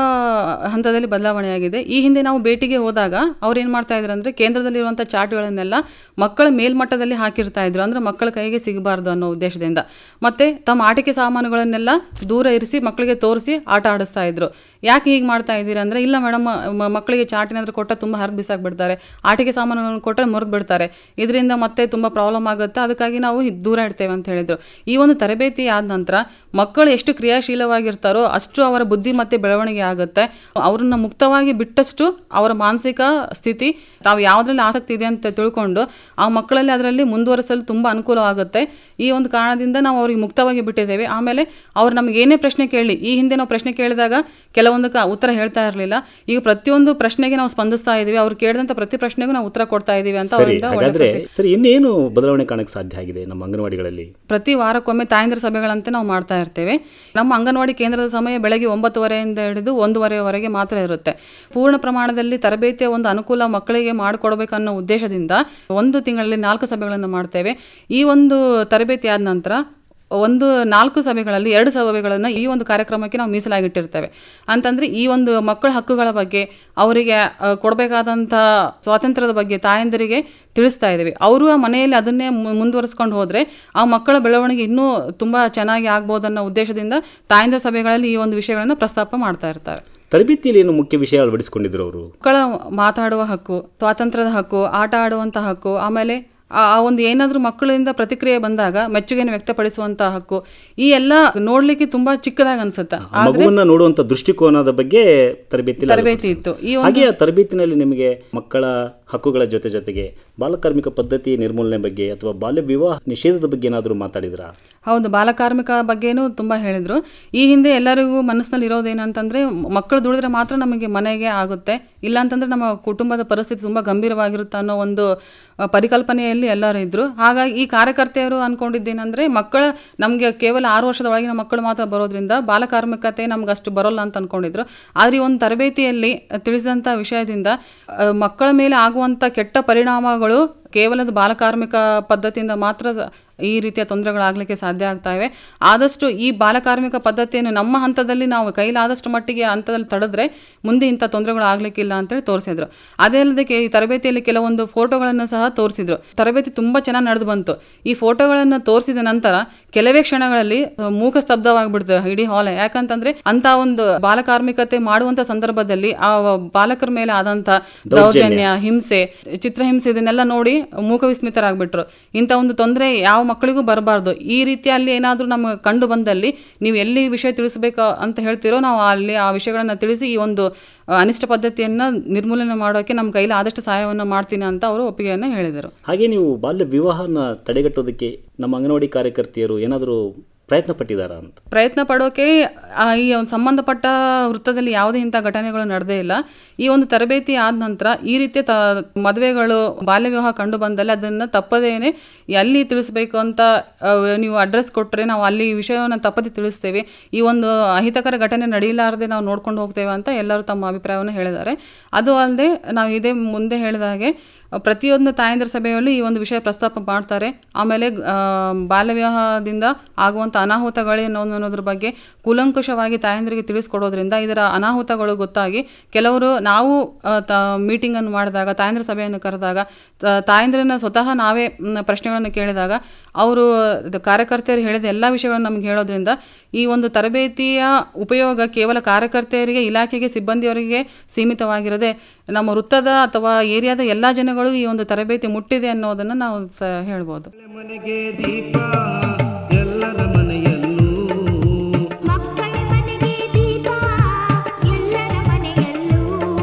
ಹಂತದಲ್ಲಿ ಬದಲಾವಣೆಯಾಗಿದೆ ಈ ಹಿಂದೆ ನಾವು ಭೇಟಿಗೆ ಹೋದಾಗ ಅವ್ರು ಏನು ಮಾಡ್ತಾ ಇದ್ರು ಅಂದರೆ ಕೇಂದ್ರದಲ್ಲಿರುವಂಥ ಚಾರ್ಟ್ಗಳನ್ನೆಲ್ಲ ಮಕ್ಕಳ ಮೇಲ್ಮಟ್ಟದಲ್ಲಿ ಹಾಕಿರ್ತಾ ಇದ್ರು ಅಂದರೆ ಮಕ್ಕಳ ಕೈಗೆ ಸಿಗಬಾರ್ದು ಅನ್ನೋ ಉದ್ದೇಶದಿಂದ ಮತ್ತು ತಮ್ಮ ಆಟಿಕೆ ಸಾಮಾನುಗಳನ್ನೆಲ್ಲ ದೂರ ಇರಿಸಿ ಮಕ್ಕಳಿಗೆ ತೋರಿಸಿ ಆಟ ಆಡಿಸ್ತಾ ಇದ್ರು ಯಾಕೆ ಹೀಗೆ ಮಾಡ್ತಾ ಇದ್ದೀರಿ ಅಂದರೆ ಇಲ್ಲ ಮೇಡಮ್ ಮಕ್ಕಳಿಗೆ ಚಾಟ್ ಏನಾದರೂ ಕೊಟ್ಟ ತುಂಬ ಹರಿದು ಬಿಸಾಕ್ಬಿಡ್ತಾರೆ ಆಟಿಕೆ ಸಾಮಾನುಗಳನ್ನು ಕೊಟ್ಟರೆ ಮುರಿದು ಬಿಡ್ತಾರೆ ಇದರಿಂದ ಮತ್ತೆ ತುಂಬ ಪ್ರಾಬ್ಲಮ್ ಆಗುತ್ತೆ ಅದಕ್ಕಾಗಿ ನಾವು ಇದ್ ದೂರ ಇಡ್ತೇವೆ ಅಂತ ಹೇಳಿದರು ಈ ಒಂದು ತರಬೇತಿ ಆದ ನಂತರ ಮಕ್ಕಳು ಎಷ್ಟು ಕ್ರಿಯಾಶೀಲವಾಗಿರ್ತಾರೋ ಅಷ್ಟು ಅವರ ಬುದ್ಧಿ ಮತ್ತೆ ಬೆಳವಣಿಗೆ ಆಗುತ್ತೆ ಅವ್ರನ್ನ ಮುಕ್ತವಾಗಿ ಬಿಟ್ಟಷ್ಟು ಅವರ ಮಾನಸಿಕ ಸ್ಥಿತಿ ತಾವು ಯಾವುದ್ರಲ್ಲಿ ಆಸಕ್ತಿ ಇದೆ ಅಂತ ತಿಳ್ಕೊಂಡು ಆ ಮಕ್ಕಳಲ್ಲಿ ಅದರಲ್ಲಿ ಮುಂದುವರಿಸಲು ತುಂಬ ಅನುಕೂಲವಾಗುತ್ತೆ ಈ ಒಂದು ಕಾರಣದಿಂದ ನಾವು ಅವ್ರಿಗೆ ಮುಕ್ತವಾಗಿ ಬಿಟ್ಟಿದ್ದೇವೆ ಆಮೇಲೆ ಅವ್ರು ನಮ್ಗೆ ಏನೇ ಪ್ರಶ್ನೆ ಕೇಳಿ ಈ ಹಿಂದೆ ನಾವು ಪ್ರಶ್ನೆ ಕೇಳಿದಾಗ ಕೆಲವೊಂದಕ್ಕೆ ಉತ್ತರ ಹೇಳ್ತಾ ಇರಲಿಲ್ಲ ಈಗ ಪ್ರತಿಯೊಂದು ಪ್ರಶ್ನೆಗೆ ನಾವು ಸ್ಪಂದಿಸ್ತಾ ಇದೀವಿ ಅವ್ರು ಕೇಳಿದಂಥ ಪ್ರತಿ ಪ್ರಶ್ನೆಗೂ ನಾವು ಉತ್ತರ ಕೊಡ್ತಾ ಇದೀವಿ ಅಂತ ಸರಿ ಅವರಿಂದ ಒಳ್ಳೆ ಹಾಗಾದ್ರೆ ಪ್ರತಿ- ಸರಿ ಇನ್ನೇನು ಬದಲಾವಣೆ ಕಾಣಕ್ಕೆ ಸಾಧ್ಯ ಆಗಿದೆ ನಮ್ಮ ಅಂಗನವಾಡಿಗಳಲ್ಲಿ ಪ್ರತಿ ವಾರಕ್ಕೊಮ್ಮೆ ತಾಯಂದ್ರ ಸಭೆಗಳಂತೆ ನಾವು ಮಾಡ್ತಾ ಇರ್ತೇವೆ ನಮ್ಮ ಅಂಗನವಾಡಿ ಕೇಂದ್ರದ ಸಮಯ ಬೆಳಗ್ಗೆ ಒಂಬತ್ತುವರೆಯಿಂದ ಹಿಡಿದು ಒಂದೂವರೆವರೆಗೆ ಮಾತ್ರ ಇರುತ್ತೆ ಪೂರ್ಣ ಪ್ರಮಾಣದಲ್ಲಿ ತರಬೇತಿಯ ಒಂದು ಅನುಕೂಲ ಮಕ್ಕಳಿಗೆ ಮಾಡಿಕೊಡ್ಬೇಕನ್ನೋ ಉದ್ದೇಶದಿಂದ ಒಂದು ತಿಂಗಳಲ್ಲಿ ನಾಲ್ಕು ಸಭೆಗಳನ್ನು ಮಾಡ್ತೇವೆ ಈ ಒಂದು ತರಬೇತಿ ಆದ ನಂತರ ಒಂದು ನಾಲ್ಕು ಸಭೆಗಳಲ್ಲಿ ಎರಡು ಸಭೆಗಳನ್ನು ಈ ಒಂದು ಕಾರ್ಯಕ್ರಮಕ್ಕೆ ನಾವು ಮೀಸಲಾಗಿಟ್ಟಿರ್ತೇವೆ ಅಂತಂದರೆ ಈ ಒಂದು ಮಕ್ಕಳ ಹಕ್ಕುಗಳ ಬಗ್ಗೆ ಅವರಿಗೆ ಆ, ಕೊಡಬೇಕಾದಂಥ ಸ್ವಾತಂತ್ರ್ಯದ ಬಗ್ಗೆ ತಾಯಂದಿರಿಗೆ ತಿಳಿಸ್ತಾ ಇದ್ದೀವಿ ಅವರು ಆ ಮನೆಯಲ್ಲಿ ಅದನ್ನೇ ಮು- ಮುಂದುವರಿಸ್ಕೊಂಡು ಹೋದರೆ ಆ ಮಕ್ಕಳ ಬೆಳವಣಿಗೆ ಇನ್ನೂ ತುಂಬ ಚೆನ್ನಾಗಿ ಆಗ್ಬೋದನ್ನೋ ಉದ್ದೇಶದಿಂದ ತಾಯಂದಿರ ಸಭೆಗಳಲ್ಲಿ ಈ ಒಂದು ವಿಷಯಗಳನ್ನು ಪ್ರಸ್ತಾಪ ಮಾಡ್ತಾ ಇರ್ತಾರೆ ತರಬೇತಿಯಲ್ಲಿ ಏನು ಮುಖ್ಯ ವಿಷಯ ಅಳವಡಿಸಿಕೊಂಡಿದ್ರು ಅವರು ಮಕ್ಕಳ ಮಾತಾಡುವ ಹಕ್ಕು ಸ್ವಾತಂತ್ರ್ಯದ ಹಕ್ಕು ಆಟ ಆಡುವಂಥ ಹಕ್ಕು ಆಮೇಲೆ ಆ ಆ ಒಂದು ಏನಾದರೂ ಮಕ್ಕಳಿಂದ ಪ್ರತಿಕ್ರಿಯೆ ಬಂದಾಗ ಮೆಚ್ಚುಗೆಯನ್ನು ವ್ಯಕ್ತಪಡಿಸುವಂಥ ಹಕ್ಕು ಈ ಎಲ್ಲ ನೋಡ್ಲಿಕ್ಕೆ ತುಂಬಾ ಚಿಕ್ಕದಾಗಿ ಅನ್ಸುತ್ತೆ ಆ ಮಗುವನ್ನ ನೋಡುವಂತ ದೃಷ್ಟಿಕೋನದ ಬಗ್ಗೆ ತರಬೇತಿ ತರಬೇತಿ ಇತ್ತು ಈ ಹಾಗೆ ಆ ತರಬೇತಿನಲ್ಲಿ ನಿಮಗೆ ಮಕ್ಕಳ ಹಕ್ಕುಗಳ ಜೊತೆ ಜೊತೆಗೆ ಬಾಲಕಾರ್ಮಿಕ ಪದ್ಧತಿ ನಿರ್ಮೂಲನೆ ಬಗ್ಗೆ ಅಥವಾ ಬಾಲ್ಯ ವಿವಾಹ ನಿಷೇಧದ ಬಗ್ಗೆ ಏನಾದರೂ ಮಾತಾಡಿದ್ರಾ ಹೌದು ಬಾಲಕಾರ್ಮಿಕ ಬಗ್ಗೆನೂ ತುಂಬ ಹೇಳಿದರು ಈ ಹಿಂದೆ ಎಲ್ಲರಿಗೂ ಮನಸ್ಸಿನಲ್ಲಿ ಇರೋದೇನಂತಂದರೆ ಮಕ್ಕಳು ದುಡಿದ್ರೆ ಮಾತ್ರ ನಮಗೆ ಮನೆಗೆ ಆಗುತ್ತೆ ಇಲ್ಲಾಂತಂದ್ರೆ ನಮ್ಮ ಕುಟುಂಬದ ಪರಿಸ್ಥಿತಿ ತುಂಬ ಗಂಭೀರವಾಗಿರುತ್ತೆ ಅನ್ನೋ ಒಂದು ಆ, ಪರಿಕಲ್ಪನೆಯಲ್ಲಿ ಎಲ್ಲರೂ ಇದ್ದರು ಹಾಗಾಗಿ ಈ ಕಾರ್ಯಕರ್ತೆಯರು ಅಂದ್ಕೊಂಡಿದ್ದೇನೆಂದರೆ ಮಕ್ಕಳ ನಮಗೆ ಕೇವಲ ಆರು ವರ್ಷದ ಒಳಗಿನ ಮಕ್ಕಳು ಮಾತ್ರ ಬರೋದ್ರಿಂದ ಬಾಲಕಾರ್ಮಿಕತೆ ನಮ್ಗೆ ಅಷ್ಟು ಬರೋಲ್ಲ ಅಂತ ಅಂದ್ಕೊಂಡಿದ್ರು ಆದರೆ ಈ ಒಂದು ತರಬೇತಿಯಲ್ಲಿ ತಿಳಿಸಿದಂಥ ವಿಷಯದಿಂದ ಆ, ಮಕ್ಕಳ ಮೇಲೆ ಆಗುವಂಥ ಕೆಟ್ಟ ಪರಿಣಾಮಗಳು ಕೇವಲ ಅದು ಬಾಲಕಾರ್ಮಿಕ ಪದ್ಧತಿಯಿಂದ ಮಾತ್ರ ಈ ರೀತಿಯ ತೊಂದರೆಗಳಾಗಲಿಕ್ಕೆ ಸಾಧ್ಯ ಆಗ್ತಾ ಇವೆ ಆದಷ್ಟು ಈ ಬಾಲಕಾರ್ಮಿಕ ಪದ್ಧತಿಯನ್ನು ನಮ್ಮ ಹಂತದಲ್ಲಿ ನಾವು ಕೈಲಾದಷ್ಟು ಮಟ್ಟಿಗೆ ಹಂತದಲ್ಲಿ ತಡೆದ್ರೆ ಮುಂದೆ ಇಂಥ ತೊಂದರೆಗಳು ಆಗ್ಲಿಕ್ಕಿಲ್ಲ ಅಂತೇಳಿ ತೋರಿಸಿದ್ರು ಅದೇ ಅಲ್ಲದೆ ಕೆ- ಈ ತರಬೇತಿಯಲ್ಲಿ ಕೆಲವೊಂದು ಫೋಟೋಗಳನ್ನು ಸಹ ತೋರಿಸಿದ್ರು ತರಬೇತಿ ತುಂಬ ಚೆನ್ನಾಗಿ ನಡೆದು ಬಂತು ಈ ಫೋಟೋಗಳನ್ನು ತೋರಿಸಿದ ನಂತರ ಕೆಲವೇ ಕ್ಷಣಗಳಲ್ಲಿ ಅಹ್, ಮೂಕ ಸ್ತಬ್ಧವಾಗಿಬಿಡ್ತು ಇಡೀ ಹಾಲ್ ಯಾಕಂತಂದ್ರೆ ಅಂತ ಒಂದು ಬಾಲಕಾರ್ಮಿಕತೆ ಮಾಡುವಂತ ಸಂದರ್ಭದಲ್ಲಿ ಆ ಬಾಲಕರ ಮೇಲೆ ಆದಂತ ದೌರ್ಜನ್ಯ ಹಿಂಸೆ ಚಿತ್ರಹಿಂಸೆ ಇದನ್ನೆಲ್ಲ ನೋಡಿ ಮೂಕ ವಿಸ್ಮಿತರಾಗ್ಬಿಟ್ರು ಇಂಥ ಒಂದು ತೊಂದರೆ ಯಾವ ಮಕ್ಕಳಿಗೂ ಬರಬಾರ್ದು ಈ ರೀತಿಯಲ್ಲಿ ಏನಾದರೂ ನಮಗೆ ಕಂಡು ಬಂದಲ್ಲಿ ನೀವು ಎಲ್ಲಿ ವಿಷಯ ತಿಳಿಸ್ಬೇಕು ಅಂತ ಹೇಳ್ತೀರೋ ನಾವು ಅಲ್ಲಿ ಆ ವಿಷಯಗಳನ್ನು ತಿಳಿಸಿ ಈ ಒಂದು ಆ, ಅನಿಷ್ಟ ಪದ್ಧತಿಯನ್ನು ನಿರ್ಮೂಲನೆ ಮಾಡೋಕ್ಕೆ ನಮ್ಮ ಕೈಲಿ ಆದಷ್ಟು ಸಹಾಯವನ್ನು ಮಾಡ್ತೀನಿ ಅಂತ ಅವರು ಒಪ್ಪಿಗೆಯನ್ನು ಹೇಳಿದರು ಹಾಗೆ ನೀವು ಬಾಲ್ಯ ವಿವಾಹನ ತಡೆಗಟ್ಟೋದಕ್ಕೆ ನಮ್ಮ ಅಂಗನವಾಡಿ ಕಾರ್ಯಕರ್ತೆಯರು ಏನಾದರೂ ಪ್ರಯತ್ನ ಪಟ್ಟಿದ್ದಾರಾ ಅಂತ ಪ್ರಯತ್ನ ಪಡೋಕೆ ಆ, ಈ ಒಂದು ಸಂಬಂಧಪಟ್ಟ ವೃತ್ತದಲ್ಲಿ ಯಾವುದೇ ಇಂಥ ಘಟನೆಗಳು ನಡೆದೇ ಇಲ್ಲ ಈ ಒಂದು ತರಬೇತಿ ಆದ ನಂತರ ಈ ರೀತಿಯ ತ ಮದುವೆಗಳು ಬಾಲ್ಯ ವಿವಾಹ ಕಂಡು ಬಂದಲ್ಲಿ ಅದನ್ನು ತಪ್ಪದೇನೆ ಎಲ್ಲಿ ತಿಳಿಸ್ಬೇಕು ಅಂತ ಆ, ನೀವು ಅಡ್ರೆಸ್ ಕೊಟ್ಟರೆ ನಾವು ಅಲ್ಲಿ ಈ ವಿಷಯವನ್ನು ತಪ್ಪದೆ ತಿಳಿಸ್ತೇವೆ ಈ ಒಂದು ಅಹಿತಕರ ಘಟನೆ ನಡೆಯಲಾರದೆ ನಾವು ನೋಡ್ಕೊಂಡು ಹೋಗ್ತೇವೆ ಅಂತ ಎಲ್ಲರೂ ತಮ್ಮ ಅಭಿಪ್ರಾಯವನ್ನು ಹೇಳಿದ್ದಾರೆ ಅದು ಅಲ್ಲದೆ ನಾವು ಇದೇ ಮುಂದೆ ಹೇಳಿದ ಹಾಗೆ ಪ್ರತಿಯೊಂದು ತಾಯಂದಿರ ಸಭೆಯಲ್ಲಿ ಈ ಒಂದು ವಿಷಯ ಪ್ರಸ್ತಾಪ ಮಾಡ್ತಾರೆ ಆಮೇಲೆ ಆ, ಬಾಲ್ಯ ವಿವಾಹದಿಂದ ಆಗುವಂಥ ಅನಾಹುತಗಳೇನು ಅನ್ನೋದ್ರ ಬಗ್ಗೆ ಕೂಲಂಕುಷವಾಗಿ ತಾಯಂದಿರಿಗೆ ತಿಳಿಸ್ಕೊಡೋದ್ರಿಂದ ಇದರ ಅನಾಹುತಗಳು ಗೊತ್ತಾಗಿ ಕೆಲವರು ನಾವು ಆ, ತ ಮೀಟಿಂಗನ್ನು ಮಾಡಿದಾಗ ತಾಯಂದಿರ ಸಭೆಯನ್ನು ಕರೆದಾಗ ತ- ತಾಯಂದಿರನ್ನ ಸ್ವತಃ ನಾವೇ ಮ್, ಪ್ರಶ್ನೆಗಳನ್ನು ಕೇಳಿದಾಗ ಅವರು ಕಾರ್ಯಕರ್ತೆಯರು ಹೇಳಿದ ಎಲ್ಲ ವಿಷಯಗಳನ್ನು ನಮ್ಗೆ ಹೇಳೋದ್ರಿಂದ ಈ ಒಂದು ತರಬೇತಿಯ ಉಪಯೋಗ ಕೇವಲ ಕಾರ್ಯಕರ್ತೆಯರಿಗೆ ಇಲಾಖೆಗೆ ಸಿಬ್ಬಂದಿಯವರಿಗೆ ಸೀಮಿತವಾಗಿರದೆ ನಮ್ಮ ವೃತ್ತದ ಅಥವಾ ಏರಿಯಾದ ಎಲ್ಲ ಜನಗಳು ಈ ಒಂದು ತರಬೇತಿ ಮುಟ್ಟಿದೆ ಅನ್ನೋದನ್ನು ನಾವು ಸ ಹೇಳ್ಬೋದು ಮನೆಗೆ ದೀಪ ಎಲ್ಲರ ಮನೆಯಲ್ಲೂ ಮಕ್ಕಳ ಮನೆಗೆ ದೀಪ ಎಲ್ಲರ ಮನೆಯಲ್ಲೂ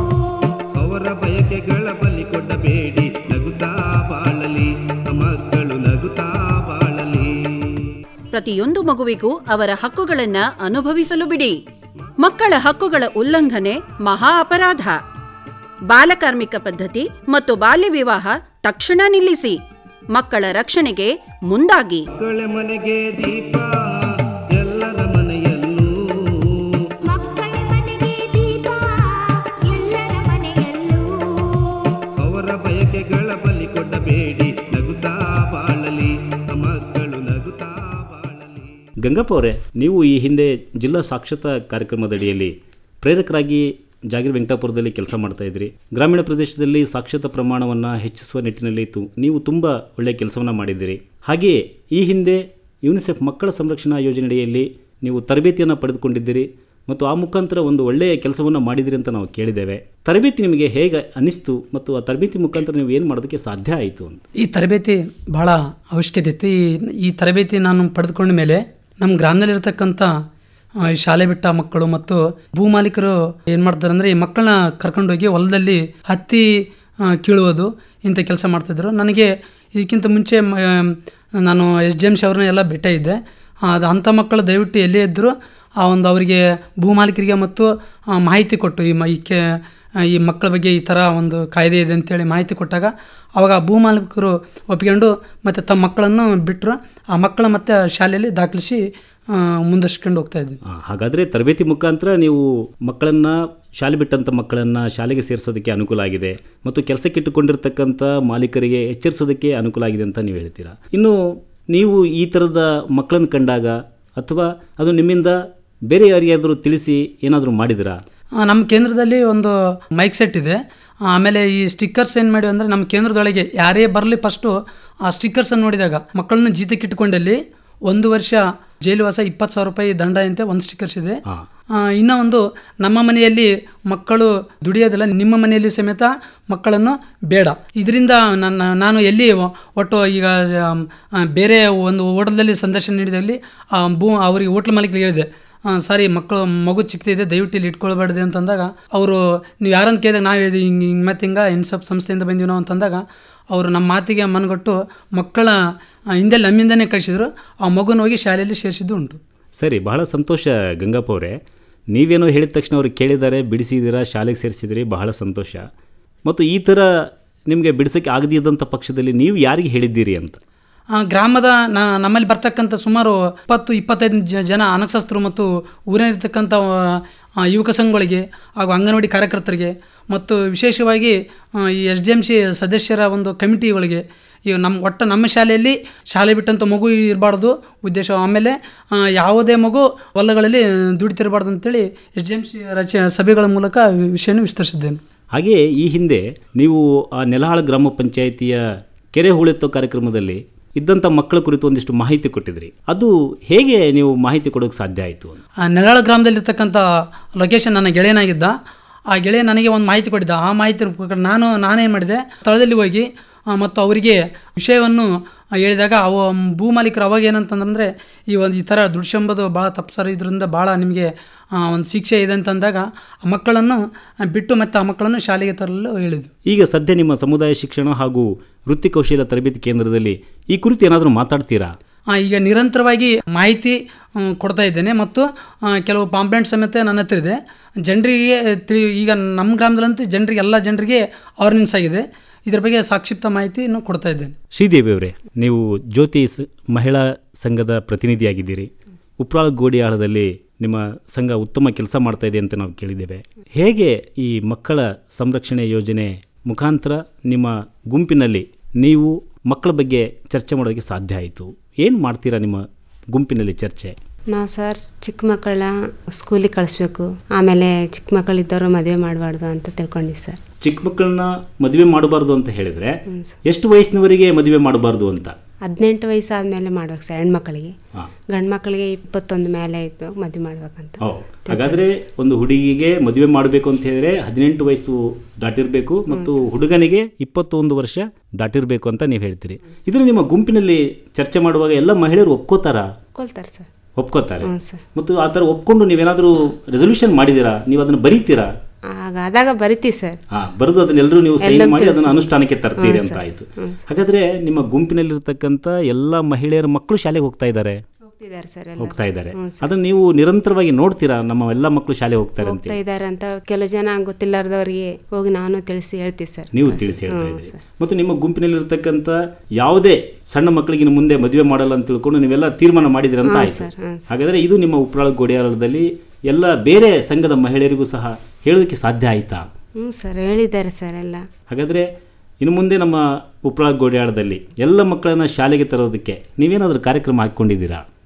ಅವರ ಬಯಕೆಗಳ ಬಲಿ ಕೊಡಬೇಡಿ ನಗುತ್ತಾ ಬಾಳಲಿ ಮಕ್ಕಳು ನಗುತ್ತಾ ಬಾಳಲಿ ಪ್ರತಿಯೊಂದು ಮಗುವಿಗೂ ಅವರ ಹಕ್ಕುಗಳನ್ನ ಅನುಭವಿಸಲು ಬಿಡಿ ಮಕ್ಕಳ ಹಕ್ಕುಗಳ ಉಲ್ಲಂಘನೆ ಮಹಾ ಅಪರಾಧ ಬಾಲಕಾರ್ಮಿಕ ಪದ್ಧತಿ ಮತ್ತು ಬಾಲ್ಯ ವಿವಾಹ ತಕ್ಷಣ ನಿಲ್ಲಿಸಿ ಮಕ್ಕಳ ರಕ್ಷಣೆಗೆ ಮುಂದಾಗಿ ಮಕ್ಕಳ ಮನೆಗೆ ದೀಪ ಎಲ್ಲರ ಮನೆಯಲ್ಲೂ ಮಕ್ಕಳ ಮನೆಗೆ ದೀಪ ಎಲ್ಲರ ಮನೆಯಲ್ಲೂ ಅವರ ಬಯಕೆಗಳ ಬಲಿ ಕೊಡಬೇಡಿ ನಗುತ್ತಾ ಬಾಳಲಿ ಮಕ್ಕಳು ನಗುತ್ತಾ ಬಾಳಲಿ ಗಂಗಪ್ಪ ಅವರೇ ನೀವು ಈ ಹಿಂದೆ ಜಿಲ್ಲಾ ಸಾಕ್ಷರತಾ ಕಾರ್ಯಕ್ರಮದ ಅಡಿಯಲ್ಲಿ ಪ್ರೇರಕರಾಗಿ ಜಾಗೀರ್ ವೆಂಕಟಾಪುರದಲ್ಲಿ ಕೆಲಸ ಮಾಡ್ತಾ ಇದ್ರಿ ಗ್ರಾಮೀಣ ಪ್ರದೇಶದಲ್ಲಿ ಸಾಕ್ಷರತಾ ಪ್ರಮಾಣವನ್ನು ಹೆಚ್ಚಿಸುವ ನಿಟ್ಟಿನಲ್ಲಿ ತು ನೀವು ತುಂಬ ಒಳ್ಳೆಯ ಕೆಲಸವನ್ನು ಮಾಡಿದ್ದೀರಿ ಹಾಗೆಯೇ ಈ ಹಿಂದೆ ಯುನಿಸೆಫ್ ಮಕ್ಕಳ ಸಂರಕ್ಷಣಾ ಯೋಜನೆಯಡಿಯಲ್ಲಿ ನೀವು ತರಬೇತಿಯನ್ನು ಪಡೆದುಕೊಂಡಿದ್ದೀರಿ ಮತ್ತು ಆ ಮುಖಾಂತರ ಒಂದು ಒಳ್ಳೆಯ ಕೆಲಸವನ್ನು ಮಾಡಿದಿರಿ ಅಂತ ನಾವು ಕೇಳಿದ್ದೇವೆ ತರಬೇತಿ ನಿಮಗೆ ಹೇಗೆ ಅನಿಸ್ತು ಮತ್ತು ಆ ತರಬೇತಿ ಮುಖಾಂತರ ನೀವು ಏನು ಮಾಡೋದಕ್ಕೆ ಸಾಧ್ಯ ಆಯಿತು ಅಂತ ಈ ತರಬೇತಿ ಬಹಳ ಅವಶ್ಯಕತೆ ಇತ್ತು ಈ ಈ ತರಬೇತಿ ನಾನು ಪಡೆದುಕೊಂಡ ಮೇಲೆ ನಮ್ಮ ಗ್ರಾಮದಲ್ಲಿರ್ತಕ್ಕಂಥ ಆ, ಈ ಶಾಲೆ ಬಿಟ್ಟ ಮಕ್ಕಳು ಮತ್ತು ಭೂ ಮಾಲೀಕರು ಏನು ಮಾಡ್ತಾರೆ ಅಂದರೆ ಈ ಮಕ್ಕಳನ್ನ ಕರ್ಕೊಂಡೋಗಿ ಹೊಲದಲ್ಲಿ ಹತ್ತಿ ಆ, ಕೀಳುವುದು ಇಂಥ ಕೆಲಸ ಮಾಡ್ತಾಯಿದ್ರು ನನಗೆ ಇದಕ್ಕಿಂತ ಮುಂಚೆ ಮ- ನಾನು ಎಸ್ ಡಿ ಎಮ್ ಸಿ ಅವ್ರನ್ನ ಎಲ್ಲ ಭೇಟ ಇದ್ದೆ ಅದು ಅಂಥ ಮಕ್ಕಳು ದಯವಿಟ್ಟು ಎಲ್ಲೇ ಇದ್ದರೂ ಆ ಒಂದು ಅವರಿಗೆ ಭೂ ಮಾಲೀಕರಿಗೆ ಮತ್ತು ಆ, ಮಾಹಿತಿ ಕೊಟ್ಟು ಈ ಮ ಈ ಕೆ ಈ ಮಕ್ಕಳ ಬಗ್ಗೆ ಈ ಥರ ಒಂದು ಕಾಯ್ದೆ ಇದೆ ಅಂತೇಳಿ ಮಾಹಿತಿ ಕೊಟ್ಟಾಗ ಅವಾಗ ಆ ಭೂ ಮಾಲೀಕರು ಒಪ್ಕೊಂಡು ಮತ್ತು ತಮ್ಮ ಮಕ್ಕಳನ್ನು ಬಿಟ್ಟರು ಆ ಮಕ್ಕಳ ಮತ್ತೆ ಶಾಲೆಯಲ್ಲಿ ದಾಖಲಿಸಿ ಆ, ಮುಂದರ್ಸ್ಕೊಂಡು ಹೋಗ್ತಾ ಇದ್ದೀನಿ ಆ, ಹಾಗಾದರೆ ತರಬೇತಿ ಮುಖಾಂತರ ನೀವು ಮಕ್ಕಳನ್ನು ಶಾಲೆ ಬಿಟ್ಟಂಥ ಮಕ್ಕಳನ್ನು ಶಾಲೆಗೆ ಸೇರಿಸೋದಕ್ಕೆ ಅನುಕೂಲ ಆಗಿದೆ ಮತ್ತು ಕೆಲಸಕ್ಕೆ ಇಟ್ಟುಕೊಂಡಿರ್ತಕ್ಕಂಥ ಮಾಲೀಕರಿಗೆ ಎಚ್ಚರಿಸೋದಕ್ಕೆ ಅನುಕೂಲ ಆಗಿದೆ ಅಂತ ನೀವು ಹೇಳ್ತೀರಾ ಇನ್ನು ನೀವು ಈ ಥರದ ಮಕ್ಕಳನ್ನು ಕಂಡಾಗ ಅಥವಾ ಅದು ನಿಮ್ಮಿಂದ ಬೇರೆ ಯಾರಿಗಾದರೂ ತಿಳಿಸಿ ಏನಾದರೂ ಮಾಡಿದಿರಾ ಆ, ನಮ್ಮ ಕೇಂದ್ರದಲ್ಲಿ ಒಂದು ಮೈಕ್ ಸೆಟ್ ಇದೆ ಆಮೇಲೆ ಈ ಸ್ಟಿಕ್ಕರ್ಸ್ ಏನು ಮಾಡಿವಿ ಅಂದರೆ ನಮ್ಮ ಕೇಂದ್ರದೊಳಗೆ ಯಾರೇ ಬರಲಿ ಫಸ್ಟು ಆ ಸ್ಟಿಕ್ಕರ್ಸನ್ನು ನೋಡಿದಾಗ ಮಕ್ಕಳನ್ನ ಜೀತಕ್ಕೆ ಇಟ್ಕೊಂಡಲ್ಲಿ ಒಂದು ವರ್ಷ ಜೈಲುವಾಸ ಇಪ್ಪತ್ತು ಸಾವಿರ ರೂಪಾಯಿ ದಂಡ ಅಂತೆ ಒಂದು ಸ್ಟಿಕ್ಕರ್ಸ್ ಇದೆ ಹಾಂ ಆ, ಇನ್ನೂ ಒಂದು ನಮ್ಮ ಮನೆಯಲ್ಲಿ ಮಕ್ಕಳು ದುಡಿಯೋದಿಲ್ಲ ನಿಮ್ಮ ಮನೆಯಲ್ಲಿ ಸಮೇತ ಮಕ್ಕಳನ್ನು ಬೇಡ ಇದರಿಂದ ನನ್ನ ನಾನು ಎಲ್ಲಿ ಒ- ಒಟ್ಟು ಈಗ ಆಮ್, ಆ, ಬೇರೆ ಒಂದು ಹೋಟೆಲ್ದಲ್ಲಿ ಸಂದರ್ಶನ ನೀಡಿದಲ್ಲಿ ಆ ಭೂ ಅವರಿಗೆ ಹೋಟ್ಲ್ ಮಾಲೀಕರಿಗೆ ಹೇಳಿದೆ ಆ, ಸಾರಿ ಮಕ್ಕಳು ಮಗು ಚಿಕ್ಕದಿದೆ ದಯವಿಟ್ಟು ಇಲ್ಲಿ ಇಟ್ಕೊಳ್ಬಾರ್ದು ಅಂತಂದಾಗ ಅವರು ನೀವು ಯಾರಂತ ಕೇಳಿದಾಗ ನಾವು ಹೇಳಿದ್ವಿ ಹಿಂಗೆ ಹಿಂಗೆ ಮತ್ತೆ ಹಿಂಗೆ ಇನ್ಸಪ್ ಸಂಸ್ಥೆಯಿಂದ ಬಂದೀವಿ ನಾವು ಅಂತಂದಾಗ ಅವರು ನಮ್ಮ ಮಾತಿಗೆ ಮನಗೊಟ್ಟು ಮಕ್ಕಳ ಆ, ಹಿಂದೆ ನಮ್ಮಿಂದನೇ ಕಳಿಸಿದ್ರು ಆ ಮಗುನ ಹೋಗಿ ಶಾಲೆಯಲ್ಲಿ ಸೇರಿಸಿದ್ದು ಉಂಟು ಸರಿ ಬಹಳ ಸಂತೋಷ ಗಂಗಪ್ಪ ಅವರೇ ನೀವೇನೋ ಹೇಳಿದ ತಕ್ಷಣ ಅವ್ರು ಕೇಳಿದ್ದಾರೆ ಬಿಡಿಸಿದ್ದೀರಾ ಶಾಲೆಗೆ ಸೇರಿಸಿದಿರಿ ಬಹಳ ಸಂತೋಷ ಮತ್ತು ಈ ಥರ ನಿಮಗೆ ಬಿಡಿಸೋಕ್ಕೆ ಆಗದಿದ್ದಂಥ ಪಕ್ಷದಲ್ಲಿ ನೀವು ಯಾರಿಗೆ ಹೇಳಿದ್ದೀರಿ ಅಂತ ಆ, ಗ್ರಾಮದ ನ- ನಮ್ಮಲ್ಲಿ ಬರ್ತಕ್ಕಂಥ ಸುಮಾರು ಇಪ್ಪತ್ತು ಇಪ್ಪತ್ತೈದು ಜ- ಜನ ಅನಕ್ಷಸ್ಥರು ಮತ್ತು ಊರಿನಲ್ಲಿರ್ತಕ್ಕಂಥ ಆ, ಯುವಕ ಸಂಘಗಳಿಗೆ ಹಾಗೂ ಅಂಗನವಾಡಿ ಕಾರ್ಯಕರ್ತರಿಗೆ ಮತ್ತು ವಿಶೇಷವಾಗಿ ಆ, ಈ ಎಸ್ ಡಿ ಎಮ್ ಸಿ ಸದಸ್ಯರ ಒಂದು ಕಮಿಟಿಗಳಿಗೆ ಈ ನಮ್ಮ ಒಟ್ಟು ನಮ್ಮ ಶಾಲೆಯಲ್ಲಿ ಶಾಲೆ ಬಿಟ್ಟಂಥ ಮಗು ಇರಬಾರ್ದು ಉದ್ದೇಶ ಆಮೇಲೆ ಆ, ಯಾವುದೇ ಮಗು ಹೊಲಗಳಲ್ಲಿ ದುಡಿತಿರಬಾರ್ದು ಅಂತೇಳಿ ಎಸ್ ಡಿ ಎಮ್ ಸಿ ರಚ ಸಭೆಗಳ ಮೂಲಕ ವಿಷಯವನ್ನು ವಿಸ್ತರಿಸಿದ್ದೇನೆ ಹಾಗೆಯೇ ಈ ಹಿಂದೆ ನೀವು ಆ ನೆಲಹಾಳ ಗ್ರಾಮ ಪಂಚಾಯಿತಿಯ ಕೆರೆ ಹೂಳೆತ್ತೋ ಕಾರ್ಯಕ್ರಮದಲ್ಲಿ ಇದ್ದಂಥ ಮಕ್ಕಳ ಕುರಿತು ಒಂದಿಷ್ಟು ಮಾಹಿತಿ ಕೊಟ್ಟಿದ್ರಿ ಅದು ಹೇಗೆ ನೀವು ಮಾಹಿತಿ ಕೊಡೋಕ್ಕೆ ಸಾಧ್ಯ ಆಯಿತು ಅಂತ ಆ ನೆಲಾಳ ಗ್ರಾಮದಲ್ಲಿರ್ತಕ್ಕಂಥ ಲೊಕೇಶನ್ ನನ್ನ ಗೆಳೆಯನಾಗಿದ್ದ ಆ ಗೆಳೆಯ ನನಗೆ ಒಂದು ಮಾಹಿತಿ ಕೊಟ್ಟಿದ್ದ ಆ ಮಾಹಿತಿ ಪ್ರಕಾರ ನಾನು ನಾನೇನು ಮಾಡಿದೆ ಸ್ಥಳದಲ್ಲಿ ಹೋಗಿ ಆ, ಮತ್ತು ಅವರಿಗೆ ವಿಷಯವನ್ನು ಆ, ಹೇಳಿದಾಗ ಅವ ಭೂ ಮಾಲೀಕರು ಅವಾಗ ಏನಂತಂದ್ರೆ ಈ ಒಂದು ಈ ಥರ ದುಡ್ಸಂಬದು ಭಾಳ ತಪ್ಪು ಸರ್ ಇದರಿಂದ ಭಾಳ ನಿಮಗೆ ಆ, ಒಂದು ಶಿಕ್ಷೆ ಇದೆ ಅಂತಂದಾಗ ಆ ಮಕ್ಕಳನ್ನು ಆ, ಬಿಟ್ಟು ಮತ್ತು ಆ ಮಕ್ಕಳನ್ನು ಶಾಲೆಗೆ ತರಲು ಹೇಳಿದ್ವಿ ಈಗ ಸದ್ಯ ನಿಮ್ಮ ಸಮುದಾಯ ಶಿಕ್ಷಣ ಹಾಗೂ ವೃತ್ತಿ ಕೌಶಲ್ಯ ತರಬೇತಿ ಕೇಂದ್ರದಲ್ಲಿ ಈ ಕುರಿತು ಏನಾದರೂ ಮಾತಾಡ್ತೀರಾ ಆ, ಈಗ ನಿರಂತರವಾಗಿ ಮಾಹಿತಿ ಮ್, ಕೊಡ್ತಾ ಇದ್ದೇನೆ ಮತ್ತು ಆ, ಕೆಲವು ಪಾಂಪ್ಲೆಂಟ್ ಸಮೇತ ನನ್ನ ಹತ್ರ ಇದೆ ಜನರಿಗೆ ತಿಳಿ ಈಗ ನಮ್ಮ ಗ್ರಾಮದಲ್ಲಂತೂ ಜನರಿಗೆ ಎಲ್ಲ ಜನರಿಗೆ ಅವೇರ್ನೆಸ್ ಆಗಿದೆ ಇದರ ಬಗ್ಗೆ ಸಂಕ್ಷಿಪ್ತ ಮಾಹಿತಿಯನ್ನು ಕೊಡ್ತಾ ಇದ್ದೇನೆ ಶ್ರೀದೇವಿ ಅವರೇ ನೀವು ಜ್ಯೋತಿ ಸ- ಮಹಿಳಾ ಸಂಘದ ಪ್ರತಿನಿಧಿಯಾಗಿದ್ದೀರಿ ಉಪ್ರಾಳ ಗೋಡಿಯಾಳದಲ್ಲಿ ನಿಮ್ಮ ಸಂಘ ಉತ್ತಮ ಕೆಲಸ ಮಾಡ್ತಾ ಇದೆ ಅಂತ ನಾವು ಕೇಳಿದ್ದೇವೆ ಹೇಗೆ ಈ ಮಕ್ಕಳ ಸಂರಕ್ಷಣೆ ಯೋಜನೆ ಮುಖಾಂತರ ನಿಮ್ಮ ಗುಂಪಿನಲ್ಲಿ ನೀವು ಮಕ್ಕಳ ಬಗ್ಗೆ ಚರ್ಚೆ ಮಾಡೋದಕ್ಕೆ ಸಾಧ್ಯ ಆಯಿತು ಏನು ಮಾಡ್ತೀರಾ ನಿಮ್ಮ ಗುಂಪಿನಲ್ಲಿ ಚರ್ಚೆ ನಾವು ಸರ್ ಚಿಕ್ಕ ಮಕ್ಕಳನ್ನ ಸ್ಕೂಲಿಗೆ ಕಳಿಸ್ಬೇಕು ಆಮೇಲೆ ಚಿಕ್ಕ ಮಕ್ಕಳಿದ್ದವರು ಮದುವೆ ಮಾಡಬಾರ್ದು ಅಂತ ತಿಳ್ಕೊಂಡಿ ಸರ್ ಚಿಕ್ಕ ಮಕ್ಕಳನ್ನ ಮದುವೆ ಮಾಡಬಾರ್ದು ಅಂತ ಹೇಳಿದ್ರೆ ಹ್ಞೂ ಸರ್ ಎಷ್ಟು ವಯಸ್ಸಿನವರೆಗೆ ಮದುವೆ ಮಾಡಬಾರ್ದು ಅಂತ ಹದಿನೆಂಟು ವಯಸ್ಸಾದ್ಮೇಲೆ ಮಾಡ್ಬೇಕು ಸರ್ ಹೆಣ್ಮಕ್ಳಿಗೆ ಹಾಂ ಗಂಡು ಮಕ್ಕಳಿಗೆ ಇಪ್ಪತ್ತೊಂದು ಮೇಲೆ ಇದ್ದು ಮದುವೆ ಮಾಡ್ಬೇಕಂತ ಓ ಹಾಗಾದ್ರೆ ಒಂದು ಹುಡುಗಿಗೆ ಮದುವೆ ಮಾಡಬೇಕು ಅಂತ ಹೇಳಿದ್ರೆ ಹದಿನೆಂಟು ವಯಸ್ಸು ದಾಟಿರಬೇಕು ಮತ್ತು ಹುಡುಗನಿಗೆ ಇಪ್ಪತ್ತೊಂದು ವರ್ಷ ದಾಟಿರಬೇಕು ಅಂತ ನೀವು ಹೇಳ್ತೀರಿ ಇದನ್ನ ನಿಮ್ಮ ಗುಂಪಿನಲ್ಲಿ ಚರ್ಚೆ ಮಾಡುವಾಗ ಎಲ್ಲ ಮಹಿಳೆಯರು ಒಪ್ಕೋತಾರ ಕೊಲ್ತಾರೆ ಸರ್ ಒಪ್ಕೋತಾರೆ ಹ್ಞೂ ಸರ್ ಮತ್ತು ಆ ಥರ ಒಪ್ಕೊಂಡು ನೀವೇನಾದರೂ ರೆಸೊಲ್ಯೂಷನ್ ಮಾಡಿದ್ದೀರಾ ನೀವು ಅದನ್ನು ಬರೀತೀರಾ ಆಗ ಆದಾಗ ಬರಿತೀವಿ ಸರ್ ಹಾ ಬರೆದು ಅದನ್ನೆಲ್ಲರೂ ನೀವು ಸೈನ್ ಎಲ್ಲ ಮಾಡಿ ಅದನ್ನು ತಿಳಿಸಿ. ಅನುಷ್ಠಾನಕ್ಕೆ ತರ್ತೀರಿ ಹ್ಞೂ ಅಂತ ಸರ್. ಆಯ್ತು ಹ್ಞೂ ಹಾಗಾದ್ರೆ ನಿಮ್ಮ ಗುಂಪಿನಲ್ಲಿರ್ತಕ್ಕಂಥ ಎಲ್ಲ ಮಹಿಳೆಯರ ಮಕ್ಕಳು ಶಾಲೆಗೆ ಹೋಗ್ತಾ ಇದ್ದಾರೆ ಹೋಗ್ತಿದ್ದಾರೆ ಸರ್ ಎಲ್ಲ ಹೋಗ್ತಾ ಇದ್ದಾರೆ ಹ್ಞೂ ಸರ್ ಅದನ್ನ ನೀವು ನಿರಂತರವಾಗಿ ನೋಡ್ತೀರಾ ನಮ್ಮ ಎಲ್ಲ ಮಕ್ಕಳು ಶಾಲೆ ಹೋಗ್ತಾರೆ ಅಂತ ಹೋಗ್ತಾ ಇದ್ದಾರೆ ಅಂತ ಕೆಲವು ಜನ ಗೊತ್ತಿಲ್ಲಾರ್ದವ್ರಿಗೆ ಹೋಗಿ ನಾನು ತಿಳಿಸಿ ಹೇಳ್ತೀವಿ ಸರ್ ನೀವು ತಿಳಿಸಿ ಹೇಳ್ತಾ ಹ್ಞೂ ಇದ್ದೀರಿ ಸರ್ ಮತ್ತು ನಿಮ್ಮ ಗುಂಪಿನಲ್ಲಿರ್ತಕ್ಕಂಥ ಯಾವುದೇ ಸಣ್ಣ ಮಕ್ಕಳಿಗೆ ಇನ್ನು ಮುಂದೆ ಮದುವೆ ಮಾಡಲ್ಲ ಅಂತ ತಿಳ್ಕೊಂಡು ನೀವೆಲ್ಲ ತೀರ್ಮಾನ ಮಾಡಿದಿರ ಅಂತ ಹ್ಞೂ ಆಯ್ತು ಸರ್, ಹ್ಞೂ ಸರ್. ಹಾಗಾದ್ರೆ ಇದು ನಿಮ್ಮ ಉಪ್ರಾಳ ಗೋಡಿಯಾಳದಲ್ಲಿ ಎಲ್ಲ ಬೇರೆ ಸಂಘದ ಮಹಿಳೆಯರಿಗೂ ಸಹ ಹೇಳೋದಕ್ಕೆ ಸಾಧ್ಯ ಆಯ್ತಾ ಹ್ಞೂ ಸರ್ ಹೇಳಿದ್ದಾರೆ ಸರ್ ಎಲ್ಲ ಹಾಗಾದ್ರೆ ಇನ್ನು ಮುಂದೆ ನಮ್ಮ ಉಪ್ರಾಳ ಗೋಡಿಯಾಳದಲ್ಲಿ ಎಲ್ಲ ಮಕ್ಕಳನ್ನ ಶಾಲೆಗೆ ತರೋದಕ್ಕೆ ನೀವೇನಾದರೂ ಕಾರ್ಯಕ್ರಮ ಹಾಕ್ಕೊಂಡಿದ್ದೀರಾ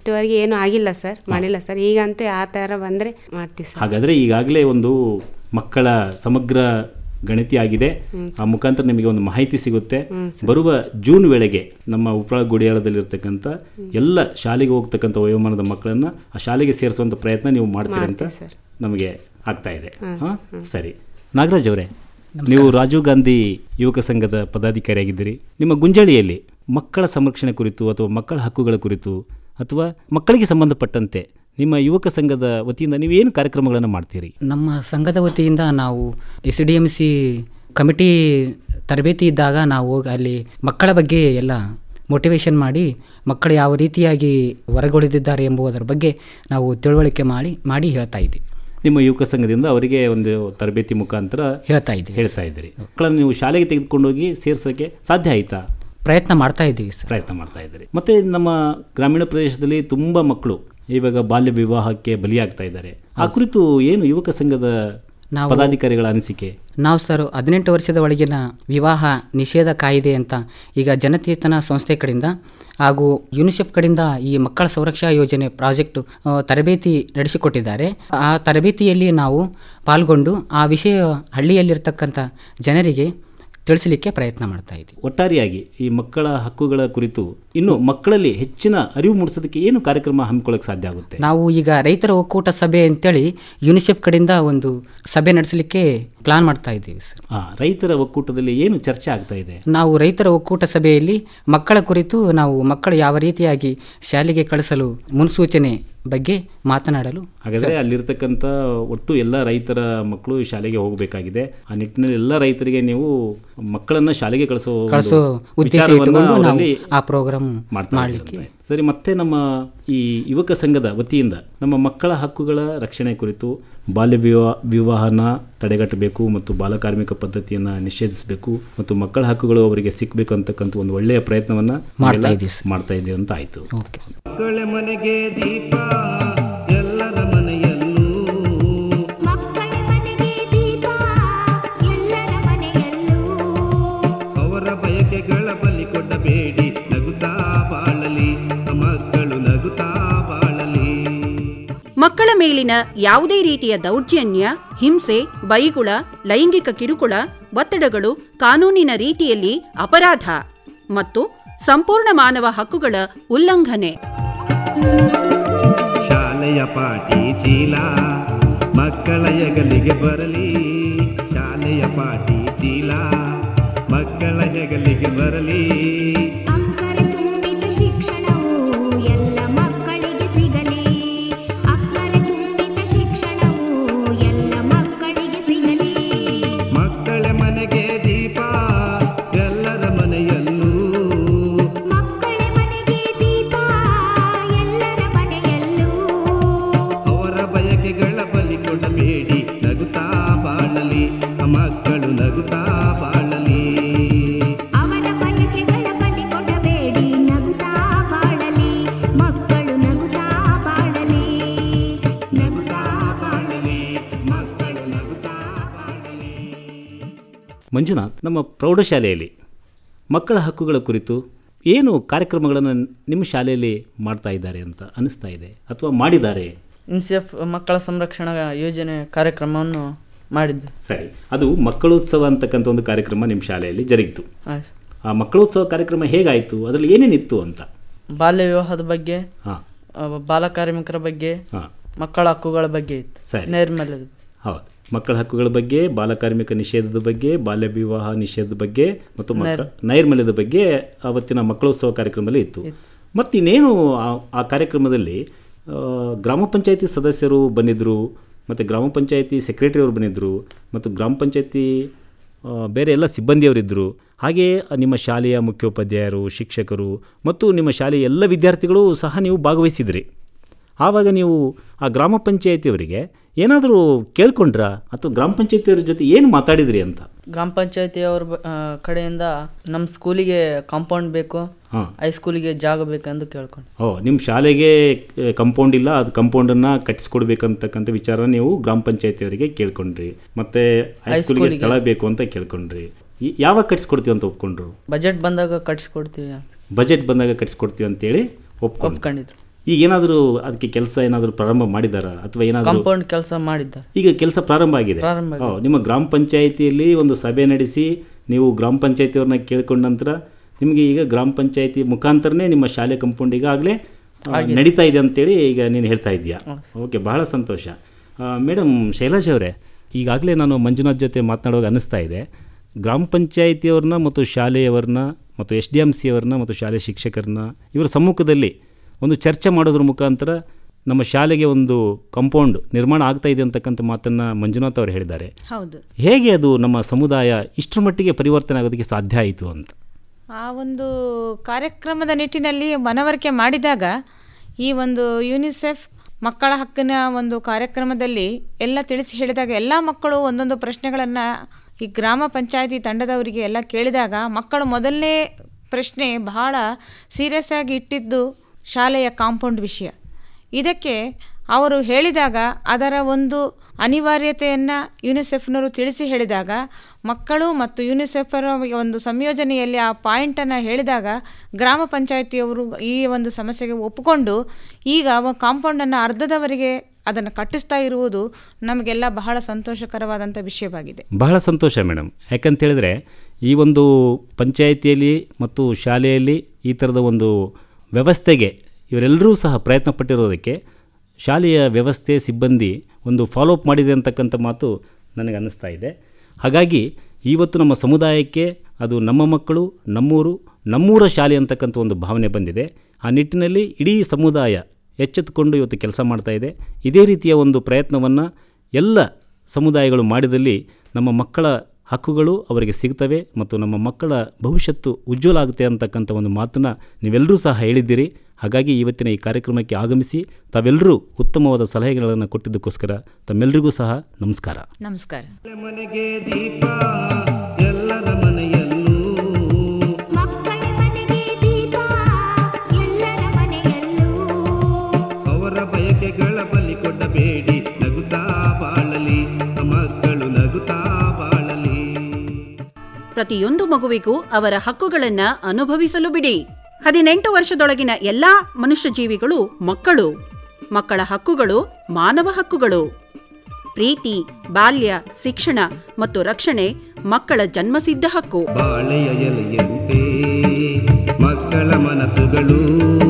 ಇಷ್ಟವರೆಗೆ ಏನು ಆಗಿಲ್ಲ ಸರ್ ಮಾಡಿಲ್ಲ ಸರ್ ಈಗಂತೂ ಆ ಥರ ಬಂದರೆ ಮಾಡ್ತೀವಿ ಸರ್ ಹಾಗಾದರೆ ಈಗಾಗಲೇ ಒಂದು ಮಕ್ಕಳ ಸಮಗ್ರ ಗಣತಿ ಆಗಿದೆ ಆ ಮುಖಾಂತರ ನಿಮಗೆ ಒಂದು ಮಾಹಿತಿ ಸಿಗುತ್ತೆ ಬರುವ ಜೂನ್ ವೇಳೆಗೆ ನಮ್ಮ ಉಪ್ರಾಳ ಗುಡಿಯಾಳದಲ್ಲಿರ್ತಕ್ಕಂಥ ಎಲ್ಲ ಶಾಲೆಗೆ ಹೋಗ್ತಕ್ಕಂಥ ವಯೋಮಾನದ ಮಕ್ಕಳನ್ನ ಆ ಶಾಲೆಗೆ ಸೇರಿಸುವಂಥ ಪ್ರಯತ್ನ ನೀವು ಮಾಡ್ತೀರಿ ಅಂತ ನಮಗೆ ಆಗ್ತಾ ಇದೆ ಹಾ? ಸರಿ ನಾಗರಾಜ್ ಅವರೇ ನೀವು ರಾಜೀವ್ ಗಾಂಧಿ ಯುವಕ ಸಂಘದ ಪದಾಧಿಕಾರಿಯಾಗಿದ್ದೀರಿ ನಿಮ್ಮ ಗುಂಜಾಳಿಯಲ್ಲಿ ಮಕ್ಕಳ ಸಂರಕ್ಷಣೆ ಕುರಿತು ಅಥವಾ ಮಕ್ಕಳ ಹಕ್ಕುಗಳ ಕುರಿತು ಅಥವಾ ಮಕ್ಕಳಿಗೆ ಸಂಬಂಧಪಟ್ಟಂತೆ ನಿಮ್ಮ ಯುವಕ ಸಂಘದ ವತಿಯಿಂದ ನೀವು ಏನು ಕಾರ್ಯಕ್ರಮಗಳನ್ನು ಮಾಡ್ತೀರಿ ನಮ್ಮ ಸಂಘದ ವತಿಯಿಂದ ನಾವು S D M C committee ತರಬೇತಿ ಇದ್ದಾಗ ನಾವು ಹೋಗಿ ಅಲ್ಲಿ ಮಕ್ಕಳ ಬಗ್ಗೆ ಎಲ್ಲ ಮೋಟಿವೇಶನ್ ಮಾಡಿ ಮಕ್ಕಳು ಯಾವ ರೀತಿಯಾಗಿ ಹೊರಗುಳಿದಿದ್ದಾರೆ ಎಂಬುದರ ಬಗ್ಗೆ ನಾವು ತಿಳುವಳಿಕೆ ಮಾಡಿ ಮಾಡಿ ಹೇಳ್ತಾ ಇದ್ದೀವಿ ನಿಮ್ಮ ಯುವಕ ಸಂಘದಿಂದ ಅವರಿಗೆ ಒಂದು ತರಬೇತಿ ಮುಖಾಂತರ ಹೇಳ್ತಾ ಇದ್ದೀವಿ ಹೇಳ್ತಾ ಇದ್ದೀರಿ ಮಕ್ಕಳನ್ನು ನೀವು ಶಾಲೆಗೆ ತೆಗೆದುಕೊಂಡೋಗಿ ಸೇರ್ಸೋಕ್ಕೆ ಸಾಧ್ಯ ಆಯಿತಾ ಪ್ರಯತ್ನ ಮಾಡ್ತಾ ಇದ್ದೀವಿ ಸರ್ ಪ್ರಯತ್ನ ಮಾಡ್ತಾ ಇದ್ದೀರಿ ಮತ್ತು ನಮ್ಮ ಗ್ರಾಮೀಣ ಪ್ರದೇಶದಲ್ಲಿ ತುಂಬ ಮಕ್ಕಳು ಇವಾಗ ಬಾಲ್ಯ ವಿವಾಹಕ್ಕೆ ಬಲಿಯಾಗ್ತಾ ಇದ್ದಾರೆ ಆ ಕುರಿತು ಏನು ಯುವಕ ಸಂಘದ ನಾವು- ಪದಾಧಿಕಾರಿಗಳ ಅನಿಸಿಕೆ ನಾವು ಸರ್ ಹದಿನೆಂಟು ವರ್ಷದ ಒಳಗಿನ ವಿವಾಹ ನಿಷೇಧ ಕಾಯಿದೆ ಅಂತ ಈಗ ಜನಚೇತನ ಸಂಸ್ಥೆ ಕಡೆಯಿಂದ ಹಾಗೂ ಯುನಿಸೆಫ್ ಕಡೆಯಿಂದ ಈ ಮಕ್ಕಳ ಸಂರಕ್ಷಾ ಯೋಜನೆ ಪ್ರಾಜೆಕ್ಟ್ ಆ, ತರಬೇತಿ ನಡೆಸಿಕೊಟ್ಟಿದ್ದಾರೆ ಆ ತರಬೇತಿಯಲ್ಲಿ ನಾವು ಪಾಲ್ಗೊಂಡು ಆ ವಿಷಯ ಹಳ್ಳಿಯಲ್ಲಿರ್ತಕ್ಕಂಥ ಜನರಿಗೆ ತಿಳಿಸಲಿಕ್ಕೆ ಪ್ರಯತ್ನ ಮಾಡ್ತಾ ಇದ್ದೀವಿ ಒಟ್ಟಾರೆಯಾಗಿ ಈ ಮಕ್ಕಳ ಹಕ್ಕುಗಳ ಕುರಿತು ಇನ್ನು ಮಕ್ಕಳಲ್ಲಿ ಹೆಚ್ಚಿನ ಅರಿವು ಮೂಡಿಸೋದಕ್ಕೆ ಏನು ಕಾರ್ಯಕ್ರಮ ಹಮ್ಮಿಕೊಳ್ಳೋಕೆ ಸಾಧ್ಯ ಆಗುತ್ತೆ ನಾವು ಈಗ ರೈತರ ಒಕ್ಕೂಟ ಸಭೆ ಅಂತೇಳಿ ಯುನಿಸೆಫ್ ಕಡೆಯಿಂದ ಒಂದು ಸಭೆ ನಡೆಸಲಿಕ್ಕೆ ಪ್ಲಾನ್ ಮಾಡ್ತಾ ಇದ್ದೀವಿ ಸರ್ ಆ, ರೈತರ ಒಕ್ಕೂಟದಲ್ಲಿ ಏನು ಚರ್ಚೆ ಆಗ್ತಾ ಇದೆ ನಾವು ರೈತರ ಒಕ್ಕೂಟ ಸಭೆಯಲ್ಲಿ ಮಕ್ಕಳ ಕುರಿತು ನಾವು ಮಕ್ಕಳು ಯಾವ ರೀತಿಯಾಗಿ ಶಾಲೆಗೆ ಕಳಿಸಲು ಮುನ್ಸೂಚನೆ ಬಗ್ಗೆ ಮಾತನಾಡಲು ಹಾಗಾದ್ರೆ ಅಲ್ಲಿರ್ತಕ್ಕಂಥ ಒಟ್ಟು ಎಲ್ಲ ರೈತರ ಮಕ್ಕಳು ಈ ಶಾಲೆಗೆ ಹೋಗಬೇಕಾಗಿದೆ ಆ ನಿಟ್ಟಿನಲ್ಲಿ ಎಲ್ಲ ರೈತರಿಗೆ ನೀವು ಮಕ್ಕಳನ್ನ ಶಾಲೆಗೆ ಕಳಿಸೋ ಒಂದು ಕಳಿಸೋ ಉದ್ದೇಶ ವಿಚಾರವನ್ನ ಇಟ್ಟುಕೊಂಡು ನಾವು ಅವರಲ್ಲಿ ಆ ಪ್ರೋಗ್ರಾಮ್ ಮಾಡ್ತಾ ಮಾಡಲಿಕ್ಕೆ ಇದ್ದೀರಂತೆ. ಸರಿ ಮತ್ತೆ ನಮ್ಮ ಈ ಯುವಕ ಸಂಘದ ವತಿಯಿಂದ ನಮ್ಮ ಮಕ್ಕಳ ಹಕ್ಕುಗಳ ರಕ್ಷಣೆ ಕುರಿತು ಬಾಲ್ಯ ವಿವಾಹ ವಿವಾಹನ ತಡೆಗಟ್ಟಬೇಕು ಮತ್ತು ಬಾಲಕಾರ್ಮಿಕ ಪದ್ಧತಿಯನ್ನು ನಿಷೇಧಿಸಬೇಕು ಮತ್ತು ಮಕ್ಕಳ ಹಕ್ಕುಗಳು ಅವರಿಗೆ ಸಿಕ್ಕಬೇಕು ಅಂತಕ್ಕಂಥ ಒಂದು ಒಳ್ಳೆಯ ಪ್ರಯತ್ನವನ್ನ ಮಾಡ್ತಾ ನಾವೆಲ್ಲ ಇದ್ದೀವಿ ಸರ್. ಮಾಡ್ತಾ ಇದ್ದೀವಿ ಅಂತ ಆಯ್ತು ಓಕೆ ಮಕ್ಕಳ ಮನೆಗೆ ದೀಪ ಎಲ್ಲರ ಮನೆಯಲ್ಲೂ ಮಕ್ಕಳ ಮನೆಗೆ ದೀಪ ಎಲ್ಲರ ಮನೆಯಲ್ಲೂ ಅವರ ಬಯಕೆಗಳ ಬಲಿ ಕೊಡಬೇಡಿ ನಗುತ್ತಾ ಬಾಳಲಿ ಮಕ್ಕಳು ನಗುತ್ತಾ ಬಾಳಲಿ ಮಕ್ಕಳ ಮೇಲಿನ ಯಾವುದೇ ರೀತಿಯ ದೌರ್ಜನ್ಯ ಹಿಂಸೆ ಬೈಗುಳ ಲೈಂಗಿಕ ಕಿರುಕುಳ ಒತ್ತಡಗಳು ಕಾನೂನಿನ ರೀತಿಯಲ್ಲಿ ಅಪರಾಧ ಮತ್ತು ಸಂಪೂರ್ಣ ಮಾನವ ಹಕ್ಕುಗಳ ಉಲ್ಲಂಘನೆ ಶಾಲೆಯ ಪಾಟಿ ಚೀಲ ಮಕ್ಕಳ ಹೆಗಲಿಗೆ ಬರಲಿ ಶಾಲೆಯ ಪಾಟಿ ಚೀಲ ಮಕ್ಕಳ ಹೆಗಲಿಗೆ ಬರಲಿ ಅಕ್ಕರೆ ತುಂಬಿದ ಶಿಕ್ಷಣವು ಎಲ್ಲ ಮಕ್ಕಳಿಗೆ ಸಿಗಲಿ ಅಕ್ಕರೆ ತುಂಬಿದ ಶಿಕ್ಷಣವು ಎಲ್ಲ ಮಕ್ಕಳಿಗೆ ಸಿಗಲಿ ಮಕ್ಕಳ ಮನೆಗೆ ದೀಪ ಎಲ್ಲರ ಮನೆಯಲ್ಲೂ ಮಕ್ಕಳ ಮನೆಗೆ ದೀಪ ಎಲ್ಲರ ಮನೆಯಲ್ಲೂ ಅವರ ಬಯಕೆಗಳ ಬಲಿ ಕೊಡಬೇಡಿ ನಗುತ್ತಾ ಬಾಳಲಿ ಮಕ್ಕಳು ನಗುತ್ತಾ ಬಾಳಲಿ ಅವರ ಬಯಕೆಗಳ ಬಲಿ ಕೊಡಬೇಡಿ ನಗುತ್ತಾ ಬಾಳಲಿ ಮಕ್ಕಳು ನಗುತ್ತಾ ಬಾಳಲಿ ನಗುತ್ತಾ ಬಾಳಲಿ ಮಕ್ಕಳು ನಗುತ್ತಾ ಬಾಳಲಿ ಮಂಜುನಾಥ್ ನಮ್ಮ ಪ್ರೌಢಶಾಲೆಯಲ್ಲಿ ಮಕ್ಕಳ ಹಕ್ಕುಗಳ ಕುರಿತು ಏನು ಕಾರ್ಯಕ್ರಮಗಳನ್ನು ನಿಮ್ಮ ಶಾಲೆಯಲ್ಲಿ ಮಾಡ್ತಾ ಇದ್ದಾರೆ ಅಂತ ಅನಿಸ್ತಾ ಇದೆ ಅಥವಾ ಮಾಡಿದ್ದಾರೆ ಇನ್ಸೆಫ್ ಮಕ್ಕಳ ಸಂರಕ್ಷಣಾ ಯೋಜನೆ ಕಾರ್ಯಕ್ರಮವನ್ನು ಮಾಡಿದ್ದೆ ಸರಿ ಅದು ಮಕ್ಕಳೋತ್ಸವ ಅಂತಕ್ಕಂಥ ಒಂದು ಕಾರ್ಯಕ್ರಮ ನಿಮ್ಮ ಶಾಲೆಯಲ್ಲಿ ಜರುಗಿತು ಆಯ್ತು. ಆ ಮಕ್ಕಳೋತ್ಸವ ಕಾರ್ಯಕ್ರಮ ಹೇಗಾಯಿತು ಅದರಲ್ಲಿ ಏನೇನಿತ್ತು ಅಂತ ಬಾಲ್ಯ ವಿವಾಹದ ಬಗ್ಗೆ ಹಾಂ ಆ, ಬಾಲಕಾರ್ಮಿಕರ ಬಗ್ಗೆ ಹಾಂ ಮಕ್ಕಳ ಹಕ್ಕುಗಳ ಬಗ್ಗೆ ಇತ್ತು ಸರಿ. ನೈರ್ಮಲ್ಯದ ಹೌದು ಮಕ್ಕಳ ಹಕ್ಕುಗಳ ಬಗ್ಗೆ ಬಾಲಕಾರ್ಮಿಕ ನಿಷೇಧದ ಬಗ್ಗೆ ಬಾಲ್ಯ ವಿವಾಹ ನಿಷೇಧದ ಬಗ್ಗೆ ಮತ್ತು ಮಕ್ಕ ನೈರ್ಮಲ್ಯದ ಬಗ್ಗೆ ಅವತ್ತಿನ ಮಕ್ಕಳೋತ್ಸವ ಕಾರ್ಯಕ್ರಮದಲ್ಲಿ ಇತ್ತು ಮತ್ತು ಇನ್ನೇನು ಆ- ಆ ಕಾರ್ಯಕ್ರಮದಲ್ಲಿ ಆ, ಗ್ರಾಮ ಪಂಚಾಯತಿ ಸದಸ್ಯರು ಬಂದಿದ್ದರು ಮತ್ತು ಗ್ರಾಮ ಪಂಚಾಯತಿ ಸೆಕ್ರೆಟರಿ ಅವರು ಬಂದಿದ್ದರು ಮತ್ತು ಗ್ರಾಮ ಪಂಚಾಯತಿ ಆ, ಬೇರೆ ಎಲ್ಲ ಸಿಬ್ಬಂದಿಯವರಿದ್ದರು ಹಾಗೆಯೇ ನಿಮ್ಮ ಶಾಲೆಯ ಮುಖ್ಯೋಪಾಧ್ಯಾಯರು ಶಿಕ್ಷಕರು ಮತ್ತು ನಿಮ್ಮ ಶಾಲೆಯ ಎಲ್ಲ ವಿದ್ಯಾರ್ಥಿಗಳು ಸಹ ನೀವು ಭಾಗವಹಿಸಿದ್ರಿ ಆವಾಗ ನೀವು ಆ ಗ್ರಾಮ ಪಂಚಾಯತಿಯವರಿಗೆ ಏನಾದರೂ ಕೇಳ್ಕೊಂಡ್ರಾ ಅಥವಾ ಗ್ರಾಮ ಪಂಚಾಯತಿಯವ್ರ ಜೊತೆ ಏನು ಮಾತಾಡಿದ್ರಿ ಅಂತ ಗ್ರಾಮ ಪಂಚಾಯತಿಯವ್ರ ಬ- ಆ, ಕಡೆಯಿಂದ ನಮ್ಮ ಸ್ಕೂಲಿಗೆ ಕಾಂಪೌಂಡ್ ಬೇಕು ಹಾಂ ಹೈಸ್ಕೂಲಿಗೆ ಜಾಗ ಬೇಕೆಂದು ಕೇಳ್ಕೊಂಡು ಓ ನಿಮ್ಮ ಶಾಲೆಗೆ ಕಂಪೌಂಡ್ ಇಲ್ಲ ಅದು ಕಂಪೌಂಡನ್ನು ಕಟ್ಟಿಸ್ಕೊಡ್ಬೇಕಂತಕ್ಕಂಥ ವಿಚಾರ ನೀವು ಗ್ರಾಮ ಪಂಚಾಯತಿಯವರಿಗೆ ಕೇಳ್ಕೊಂಡ್ರಿ ಮತ್ತೆ ಹೈಸ್ಕೂಲಿಗೆ ಸ್ಥಳ ಬೇಕು ಅಂತ ಕೇಳ್ಕೊಂಡ್ರಿ ಈ- ಯಾವಾಗ ಕಟ್ಸ್ಕೊಡ್ತೀವಿ ಅಂತ ಒಪ್ಕೊಂಡ್ರು ಬಜೆಟ್ ಬಂದಾಗ ಕಟ್ಸ್ಕೊಡ್ತೀವಿ ಅಂತ ಬಜೆಟ್ ಬಂದಾಗ ಕಟ್ಸ್ಕೊಡ್ತೀವಿ ಅಂತೇಳಿ ಒಪ್ಕೊಂಡು ಒಪ್ಕೊಂಡಿದ್ರು ಈಗ ಏನಾದರೂ ಅದಕ್ಕೆ ಕೆಲಸ ಏನಾದರೂ ಪ್ರಾರಂಭ ಮಾಡಿದಾರಾ ಅಥವಾ ಏನಾದರೂ ಕಾಂಪೌಂಡ್ ಕೆಲಸ ಮಾಡಿದ್ದಾರೆ ಈಗ ಕೆಲಸ ಪ್ರಾರಂಭ ಆಗಿದೆ ಪ್ರಾರಂಭ ಆಗಿದೆ. ಓ, ನಿಮ್ಮ ಗ್ರಾಮ ಪಂಚಾಯಿತಿಯಲ್ಲಿ ಒಂದು ಸಭೆ ನಡೆಸಿ ನೀವು ಗ್ರಾಮ ಪಂಚಾಯತಿಯವ್ರನ್ನ ಕೇಳ್ಕೊಂಡ ನಂತರ ನಿಮಗೆ ಈಗ ಗ್ರಾಮ ಪಂಚಾಯತಿ ಮುಖಾಂತರನೇ ನಿಮ್ಮ ಶಾಲೆ ಕಂಪೌಂಡ್ ಈಗಾಗಲೇ ಆ, ನಡೀತಾ ಇದೆ ಅಂತೇಳಿ ಈಗ ನೀನು ಹೇಳ್ತಾ ಇದೆಯಾ ಓಕೆ ಬಹಳ ಸಂತೋಷ ಮೇಡಮ್ ಶೈಲಾಜ್ ಅವರೇ ಈಗಾಗಲೇ ನಾನು ಮಂಜುನಾಥ್ ಜೊತೆ ಮಾತನಾಡುವಾಗ ಅನ್ನಿಸ್ತಾ ಇದೆ ಗ್ರಾಮ ಪಂಚಾಯಿತಿಯವ್ರನ್ನ ಮತ್ತು ಶಾಲೆಯವರನ್ನ ಮತ್ತು ಎಸ್ ಡಿ ಎಮ್ ಸಿ ಅವ್ರನ್ನ ಮತ್ತು ಶಾಲೆ ಶಿಕ್ಷಕರನ್ನ ಇವರ ಸಮ್ಮುಖದಲ್ಲಿ ಒಂದು ಚರ್ಚೆ ಮಾಡೋದ್ರ ಮುಖಾಂತರ ನಮ್ಮ ಶಾಲೆಗೆ ಒಂದು ಕಾಂಪೌಂಡ್ ನಿರ್ಮಾಣ ಆಗ್ತಾ ಇದೆ ಅಂತಕ್ಕಂಥ ಮಾತನ್ನು ಮಂಜುನಾಥ್ ಅವರು ಹೇಳಿದ್ದಾರೆ ಹೌದು ಹೇಗೆ ಅದು ನಮ್ಮ ಸಮುದಾಯ ಇಷ್ಟರ ಮಟ್ಟಿಗೆ ಪರಿವರ್ತನೆ ಆಗೋದಕ್ಕೆ ಸಾಧ್ಯ ಆಯಿತು ಅಂತ ಆ ಒಂದು ಕಾರ್ಯಕ್ರಮದ ನಿಟ್ಟಿನಲ್ಲಿ ಮನವರಿಕೆ ಮಾಡಿದಾಗ ಈ ಒಂದು ಯುನಿಸೆಫ್ ಮಕ್ಕಳ ಹಕ್ಕಿನ ಒಂದು ಕಾರ್ಯಕ್ರಮದಲ್ಲಿ ಎಲ್ಲ ತಿಳಿಸಿ ಹೇಳಿದಾಗ ಎಲ್ಲ ಮಕ್ಕಳು ಒಂದೊಂದು ಪ್ರಶ್ನೆಗಳನ್ನು ಈ ಗ್ರಾಮ ಪಂಚಾಯತಿ ತಂಡದವರಿಗೆ ಎಲ್ಲ ಕೇಳಿದಾಗ ಮಕ್ಕಳು ಮೊದಲನೇ ಪ್ರಶ್ನೆ ಬಹಳ ಸೀರಿಯಸ್ ಆಗಿ ಇಟ್ಟಿದ್ದು ಶಾಲೆಯ ಕಾಂಪೌಂಡ್ ವಿಷಯ ಇದಕ್ಕೆ ಅವರು ಹೇಳಿದಾಗ ಅದರ ಒಂದು ಅನಿವಾರ್ಯತೆಯನ್ನು ಯುನಿಸೆಫ್ನವರು ತಿಳಿಸಿ ಹೇಳಿದಾಗ ಮಕ್ಕಳು ಮತ್ತು ಯುನಿಸೆಫರ ಒಂದು ಸಂಯೋಜನೆಯಲ್ಲಿ ಆ ಪಾಯಿಂಟನ್ನು ಹೇಳಿದಾಗ ಗ್ರಾಮ ಪಂಚಾಯಿತಿಯವರು ಈ ಒಂದು ಸಮಸ್ಯೆಗೆ ಒಪ್ಪಿಕೊಂಡು ಈಗ ಅವ ಕಾಂಪೌಂಡನ್ನು ಅರ್ಧದವರೆಗೆ ಅದನ್ನು ಕಟ್ಟಿಸ್ತಾ ಇರುವುದು ನಮಗೆಲ್ಲ ಬಹಳ ಸಂತೋಷಕರವಾದಂಥ ವಿಷಯವಾಗಿದೆ ಬಹಳ ಸಂತೋಷ ಮೇಡಮ್ ಯಾಕಂತೇಳಿದ್ರೆ ಈ ಒಂದು ಪಂಚಾಯಿತಿಯಲ್ಲಿ ಮತ್ತು ಶಾಲೆಯಲ್ಲಿ ಈ ಥರದ ಒಂದು ವ್ಯವಸ್ಥೆಗೆ ಇವರೆಲ್ಲರೂ ಸಹ ಪ್ರಯತ್ನ ಪಟ್ಟಿರೋದಕ್ಕೆ ಶಾಲೆಯ ವ್ಯವಸ್ಥೆ ಸಿಬ್ಬಂದಿ ಒಂದು ಫಾಲೋಅಪ್ ಮಾಡಿದೆ ಅಂತಕ್ಕಂಥ ಮಾತು ನನಗೆ ಅನ್ನಿಸ್ತಾ ಇದೆ ಹಾಗಾಗಿ ಇವತ್ತು ನಮ್ಮ ಸಮುದಾಯಕ್ಕೆ ಅದು ನಮ್ಮ ಮಕ್ಕಳು ನಮ್ಮೂರು ನಮ್ಮೂರ ಶಾಲೆ ಅಂತಕ್ಕಂಥ ಒಂದು ಭಾವನೆ ಬಂದಿದೆ ಆ ನಿಟ್ಟಿನಲ್ಲಿ ಇಡೀ ಸಮುದಾಯ ಎಚ್ಚೆತ್ತುಕೊಂಡು ಇವತ್ತು ಕೆಲಸ ಮಾಡ್ತಾ ಇದೆ ಇದೇ ರೀತಿಯ ಒಂದು ಪ್ರಯತ್ನವನ್ನು ಎಲ್ಲ ಸಮುದಾಯಗಳು ಮಾಡಿದಲ್ಲಿ ನಮ್ಮ ಮಕ್ಕಳ ಹಕ್ಕುಗಳು ಅವರಿಗೆ ಸಿಗ್ತವೆ ಮತ್ತು ನಮ್ಮ ಮಕ್ಕಳ ಭವಿಷ್ಯತ್ತು ಉಜ್ವಲ ಆಗುತ್ತೆ ಅಂತಕ್ಕಂಥ ಒಂದು ಮಾತನ್ನು ನೀವೆಲ್ಲರೂ ಸಹ ಹೇಳಿದ್ದೀರಿ ಹಾಗಾಗಿ ಇವತ್ತಿನ ಈ ಕಾರ್ಯಕ್ರಮಕ್ಕೆ ಆಗಮಿಸಿ ತಾವೆಲ್ಲರೂ ಉತ್ತಮವಾದ ಸಲಹೆಗಳನ್ನು ಕೊಟ್ಟಿದ್ದಕ್ಕೋಸ್ಕರ ತಮ್ಮೆಲ್ಲರಿಗೂ ಸಹ ನಮಸ್ಕಾರ ನಮಸ್ಕಾರ ಮನೆಗೆ ದೀಪ ಎಲ್ಲರ ಮನೆಯಲ್ಲೂ ಮಕ್ಕಳ ಮನೆಗೆ ದೀಪ ಎಲ್ಲರ ಮನೆಯಲ್ಲೂ ಅವರ ಬಯಕೆಗಳ ಬಲಿ ಕೊಡಬೇಡಿ ನಗುತ್ತಾ ಬಾಳಲಿ ಮಕ್ಕಳು ನಗುತ್ತಾ ಬಾಳಲಿ ಪ್ರತಿಯೊಂದು ಮಗುವಿಗೂ ಅವರ ಹಕ್ಕುಗಳನ್ನ ಅನುಭವಿಸಲು ಬಿಡಿ ಹದಿನೆಂಟು ವರ್ಷದೊಳಗಿನ ಎಲ್ಲಾ ಮನುಷ್ಯ ಜೀವಿಗಳು ಮಕ್ಕಳು ಮಕ್ಕಳ ಹಕ್ಕುಗಳು ಮಾನವ ಹಕ್ಕುಗಳು ಪ್ರೀತಿ ಬಾಲ್ಯ ಶಿಕ್ಷಣ ಮತ್ತು ರಕ್ಷಣೆ ಮಕ್ಕಳ ಜನ್ಮಸಿದ್ಧ ಹಕ್ಕು ಬಾಳೆಯ ಎಲೆಯಂತೆ ಮಕ್ಕಳ ಮನಸ್ಸುಗಳು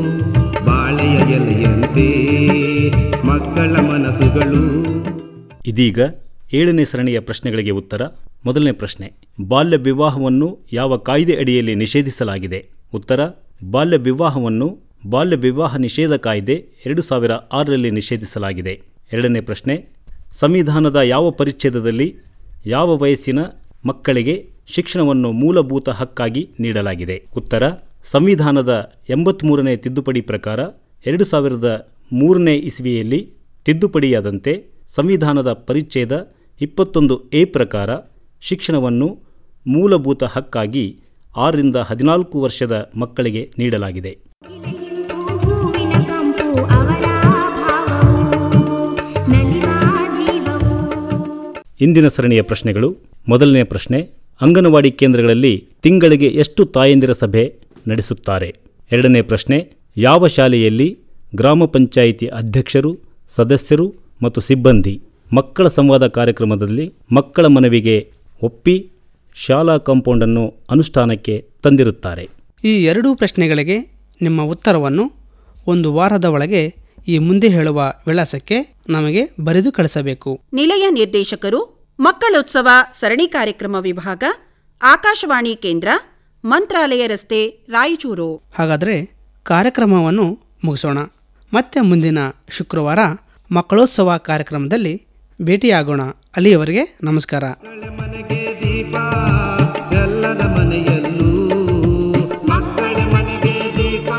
ಬಾಳೆಯ ಎಲೆಯಂತೆ ಮಕ್ಕಳ ಮನಸ್ಸುಗಳು ಇದೀಗ ಏಳನೇ ಸರಣಿಯ ಪ್ರಶ್ನೆಗಳಿಗೆ ಉತ್ತರ ಮೊದಲನೇ ಪ್ರಶ್ನೆ ಬಾಲ್ಯ ವಿವಾಹವನ್ನು ಯಾವ ಕಾಯ್ದೆ ಅಡಿಯಲ್ಲಿ ನಿಷೇಧಿಸಲಾಗಿದೆ ಉತ್ತರ ಬಾಲ್ಯ ವಿವಾಹವನ್ನು ಬಾಲ್ಯ ವಿವಾಹ ನಿಷೇಧ ಕಾಯ್ದೆ ಎರಡು ಸಾವಿರ ಆರರಲ್ಲಿ ನಿಷೇಧಿಸಲಾಗಿದೆ ಎರಡನೇ ಪ್ರಶ್ನೆ ಸಂವಿಧಾನದ ಯಾವ ಪರಿಚ್ಛೇದದಲ್ಲಿ ಯಾವ ವಯಸ್ಸಿನ ಮಕ್ಕಳಿಗೆ ಶಿಕ್ಷಣವನ್ನು ಮೂಲಭೂತ ಹಕ್ಕಾಗಿ ನೀಡಲಾಗಿದೆ ಉತ್ತರ ಸಂವಿಧಾನದ ಎಂಬತ್ತ್ಮೂರನೇ ತಿದ್ದುಪಡಿ ಪ್ರಕಾರ ಎರಡು ಸಾವಿರದ ಮೂರನೇ ಇಸ್ವಿಯಲ್ಲಿ ತಿದ್ದುಪಡಿಯಾದಂತೆ ಸಂವಿಧಾನದ ಪರಿಚ್ಛೇದ ಇಪ್ಪತ್ತೊಂದು ಎ ಪ್ರಕಾರ ಶಿಕ್ಷಣವನ್ನು ಮೂಲಭೂತ ಹಕ್ಕಾಗಿ ಆರರಿಂದ ಹದಿನಾಲ್ಕು ವರ್ಷದ ಮಕ್ಕಳಿಗೆ ನೀಡಲಾಗಿದೆ ಹೂವಿನ ಕಂಪು ಅವರ ಭಾವವು ನಲಿವ ಜೀವವು ಇಂದಿನ ಸರಣಿಯ ಪ್ರಶ್ನೆಗಳು ಮೊದಲನೇ ಪ್ರಶ್ನೆ ಅಂಗನವಾಡಿ ಕೇಂದ್ರಗಳಲ್ಲಿ ತಿಂಗಳಿಗೆ ಎಷ್ಟು ತಾಯಂದಿರ ಸಭೆ ನಡೆಸುತ್ತಾರೆ ಎರಡನೇ ಪ್ರಶ್ನೆ ಯಾವ ಶಾಲೆಯಲ್ಲಿ ಗ್ರಾಮ ಪಂಚಾಯಿತಿ ಅಧ್ಯಕ್ಷರು ಸದಸ್ಯರು ಮತ್ತು ಸಿಬ್ಬಂದಿ ಮಕ್ಕಳ ಸಂವಾದ ಕಾರ್ಯಕ್ರಮದಲ್ಲಿ ಮಕ್ಕಳ ಮನವಿಗೆ ಒಪ್ಪಿ ಶಾಲಾ ಕಾಂಪೌಂಡನ್ನು ಅನುಷ್ಠಾನಕ್ಕೆ ತಂದಿರುತ್ತಾರೆ ಈ ಎರಡೂ ಪ್ರಶ್ನೆಗಳಿಗೆ ನಿಮ್ಮ ಉತ್ತರವನ್ನು ಒಂದು ವಾರದ ಒಳಗೆ ಈ ಮುಂದೆ ಹೇಳುವ ವಿಳಾಸಕ್ಕೆ ನಮಗೆ ಬರೆದು ಕಳಿಸಬೇಕು ನಿಲಯ ನಿರ್ದೇಶಕರು ಮಕ್ಕಳೋತ್ಸವ ಸರಣಿ ಕಾರ್ಯಕ್ರಮ ವಿಭಾಗ ಆಕಾಶವಾಣಿ ಕೇಂದ್ರ ಮಂತ್ರಾಲಯ ರಸ್ತೆ ರಾಯಚೂರು ಹಾಗಾದರೆ ಕಾರ್ಯಕ್ರಮವನ್ನು ಮುಗಿಸೋಣ ಮತ್ತೆ ಮುಂದಿನ ಶುಕ್ರವಾರ ಮಕ್ಕಳೋತ್ಸವ ಕಾರ್ಯಕ್ರಮದಲ್ಲಿ ಭೇಟಿಯಾಗೋಣ ಅಲ್ಲಿಯವರೆಗೆ ನಮಸ್ಕಾರ ಮನೆಗೆ ದೀಪ ಎಲ್ಲರ ಮನೆಯಲ್ಲೂ ಮಕ್ಕಳ ಮನೆಗೆ ದೀಪ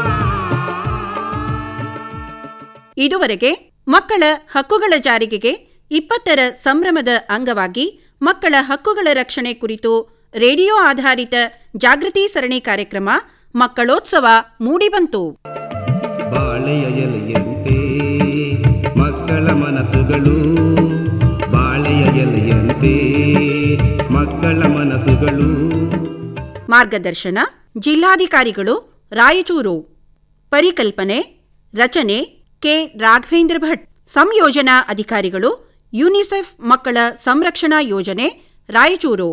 ಇದುವರೆಗೆ ಮಕ್ಕಳ ಹಕ್ಕುಗಳ ಜಾರಿಗೆಗೆ ಇಪ್ಪತ್ತರ ಸಂಭ್ರಮದ ಅಂಗವಾಗಿ ಮಕ್ಕಳ ಹಕ್ಕುಗಳ ರಕ್ಷಣೆ ಕುರಿತು ರೇಡಿಯೋ ಆಧಾರಿತ ಜಾಗೃತಿ ಸರಣಿ ಕಾರ್ಯಕ್ರಮ ಮಕ್ಕಳೋತ್ಸವ ಮೂಡಿಬಂತು ಬಾಳೆಯ ಎಲೆಯಂತೆ ಮಕ್ಕಳ ಮನಸ್ಸುಗಳು ಬಾಳೆಯ ಎಲೆಯಂತೆ ಮಕ್ಕಳ ಮನಸ್ಸುಗಳು ಮಾರ್ಗದರ್ಶನ ಜಿಲ್ಲಾಧಿಕಾರಿಗಳು ರಾಯಚೂರು ಪರಿಕಲ್ಪನೆ ರಚನೆ ಕೆ ರಾಘವೇಂದ್ರ ಭಟ್ ಸಂಯೋಜನಾ ಅಧಿಕಾರಿಗಳು ಯುನಿಸೆಫ್ ಮಕ್ಕಳ ಸಂರಕ್ಷಣಾ ಯೋಜನೆ ರಾಯಚೂರು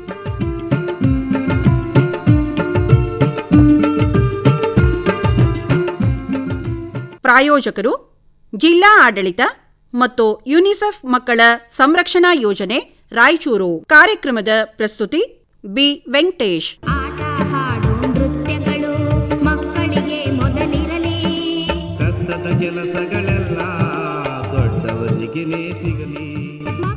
ಪ್ರಾಯೋಜಕರು ಜಿಲ್ಲಾ ಆಡಳಿತ ಮತ್ತು ಯುನಿಸೆಫ್ ಮಕ್ಕಳ ಸಂರಕ್ಷಣಾ ಯೋಜನೆ ರಾಯಚೂರು ಕಾರ್ಯಕ್ರಮದ ಪ್ರಸ್ತುತಿ ಬಿ ವೆಂಕಟೇಶ್ ಹಾಡು ನೃತ್ಯಗಳು ಮಕ್ಕಳಿಗೆ ಮೊದಲಿರಲಿ ಕಷ್ಟದ ಕೆಲಸಗಳೆಲ್ಲ ದೊಡ್ಡವರಿಗೆನೇ ಸಿಗಲಿ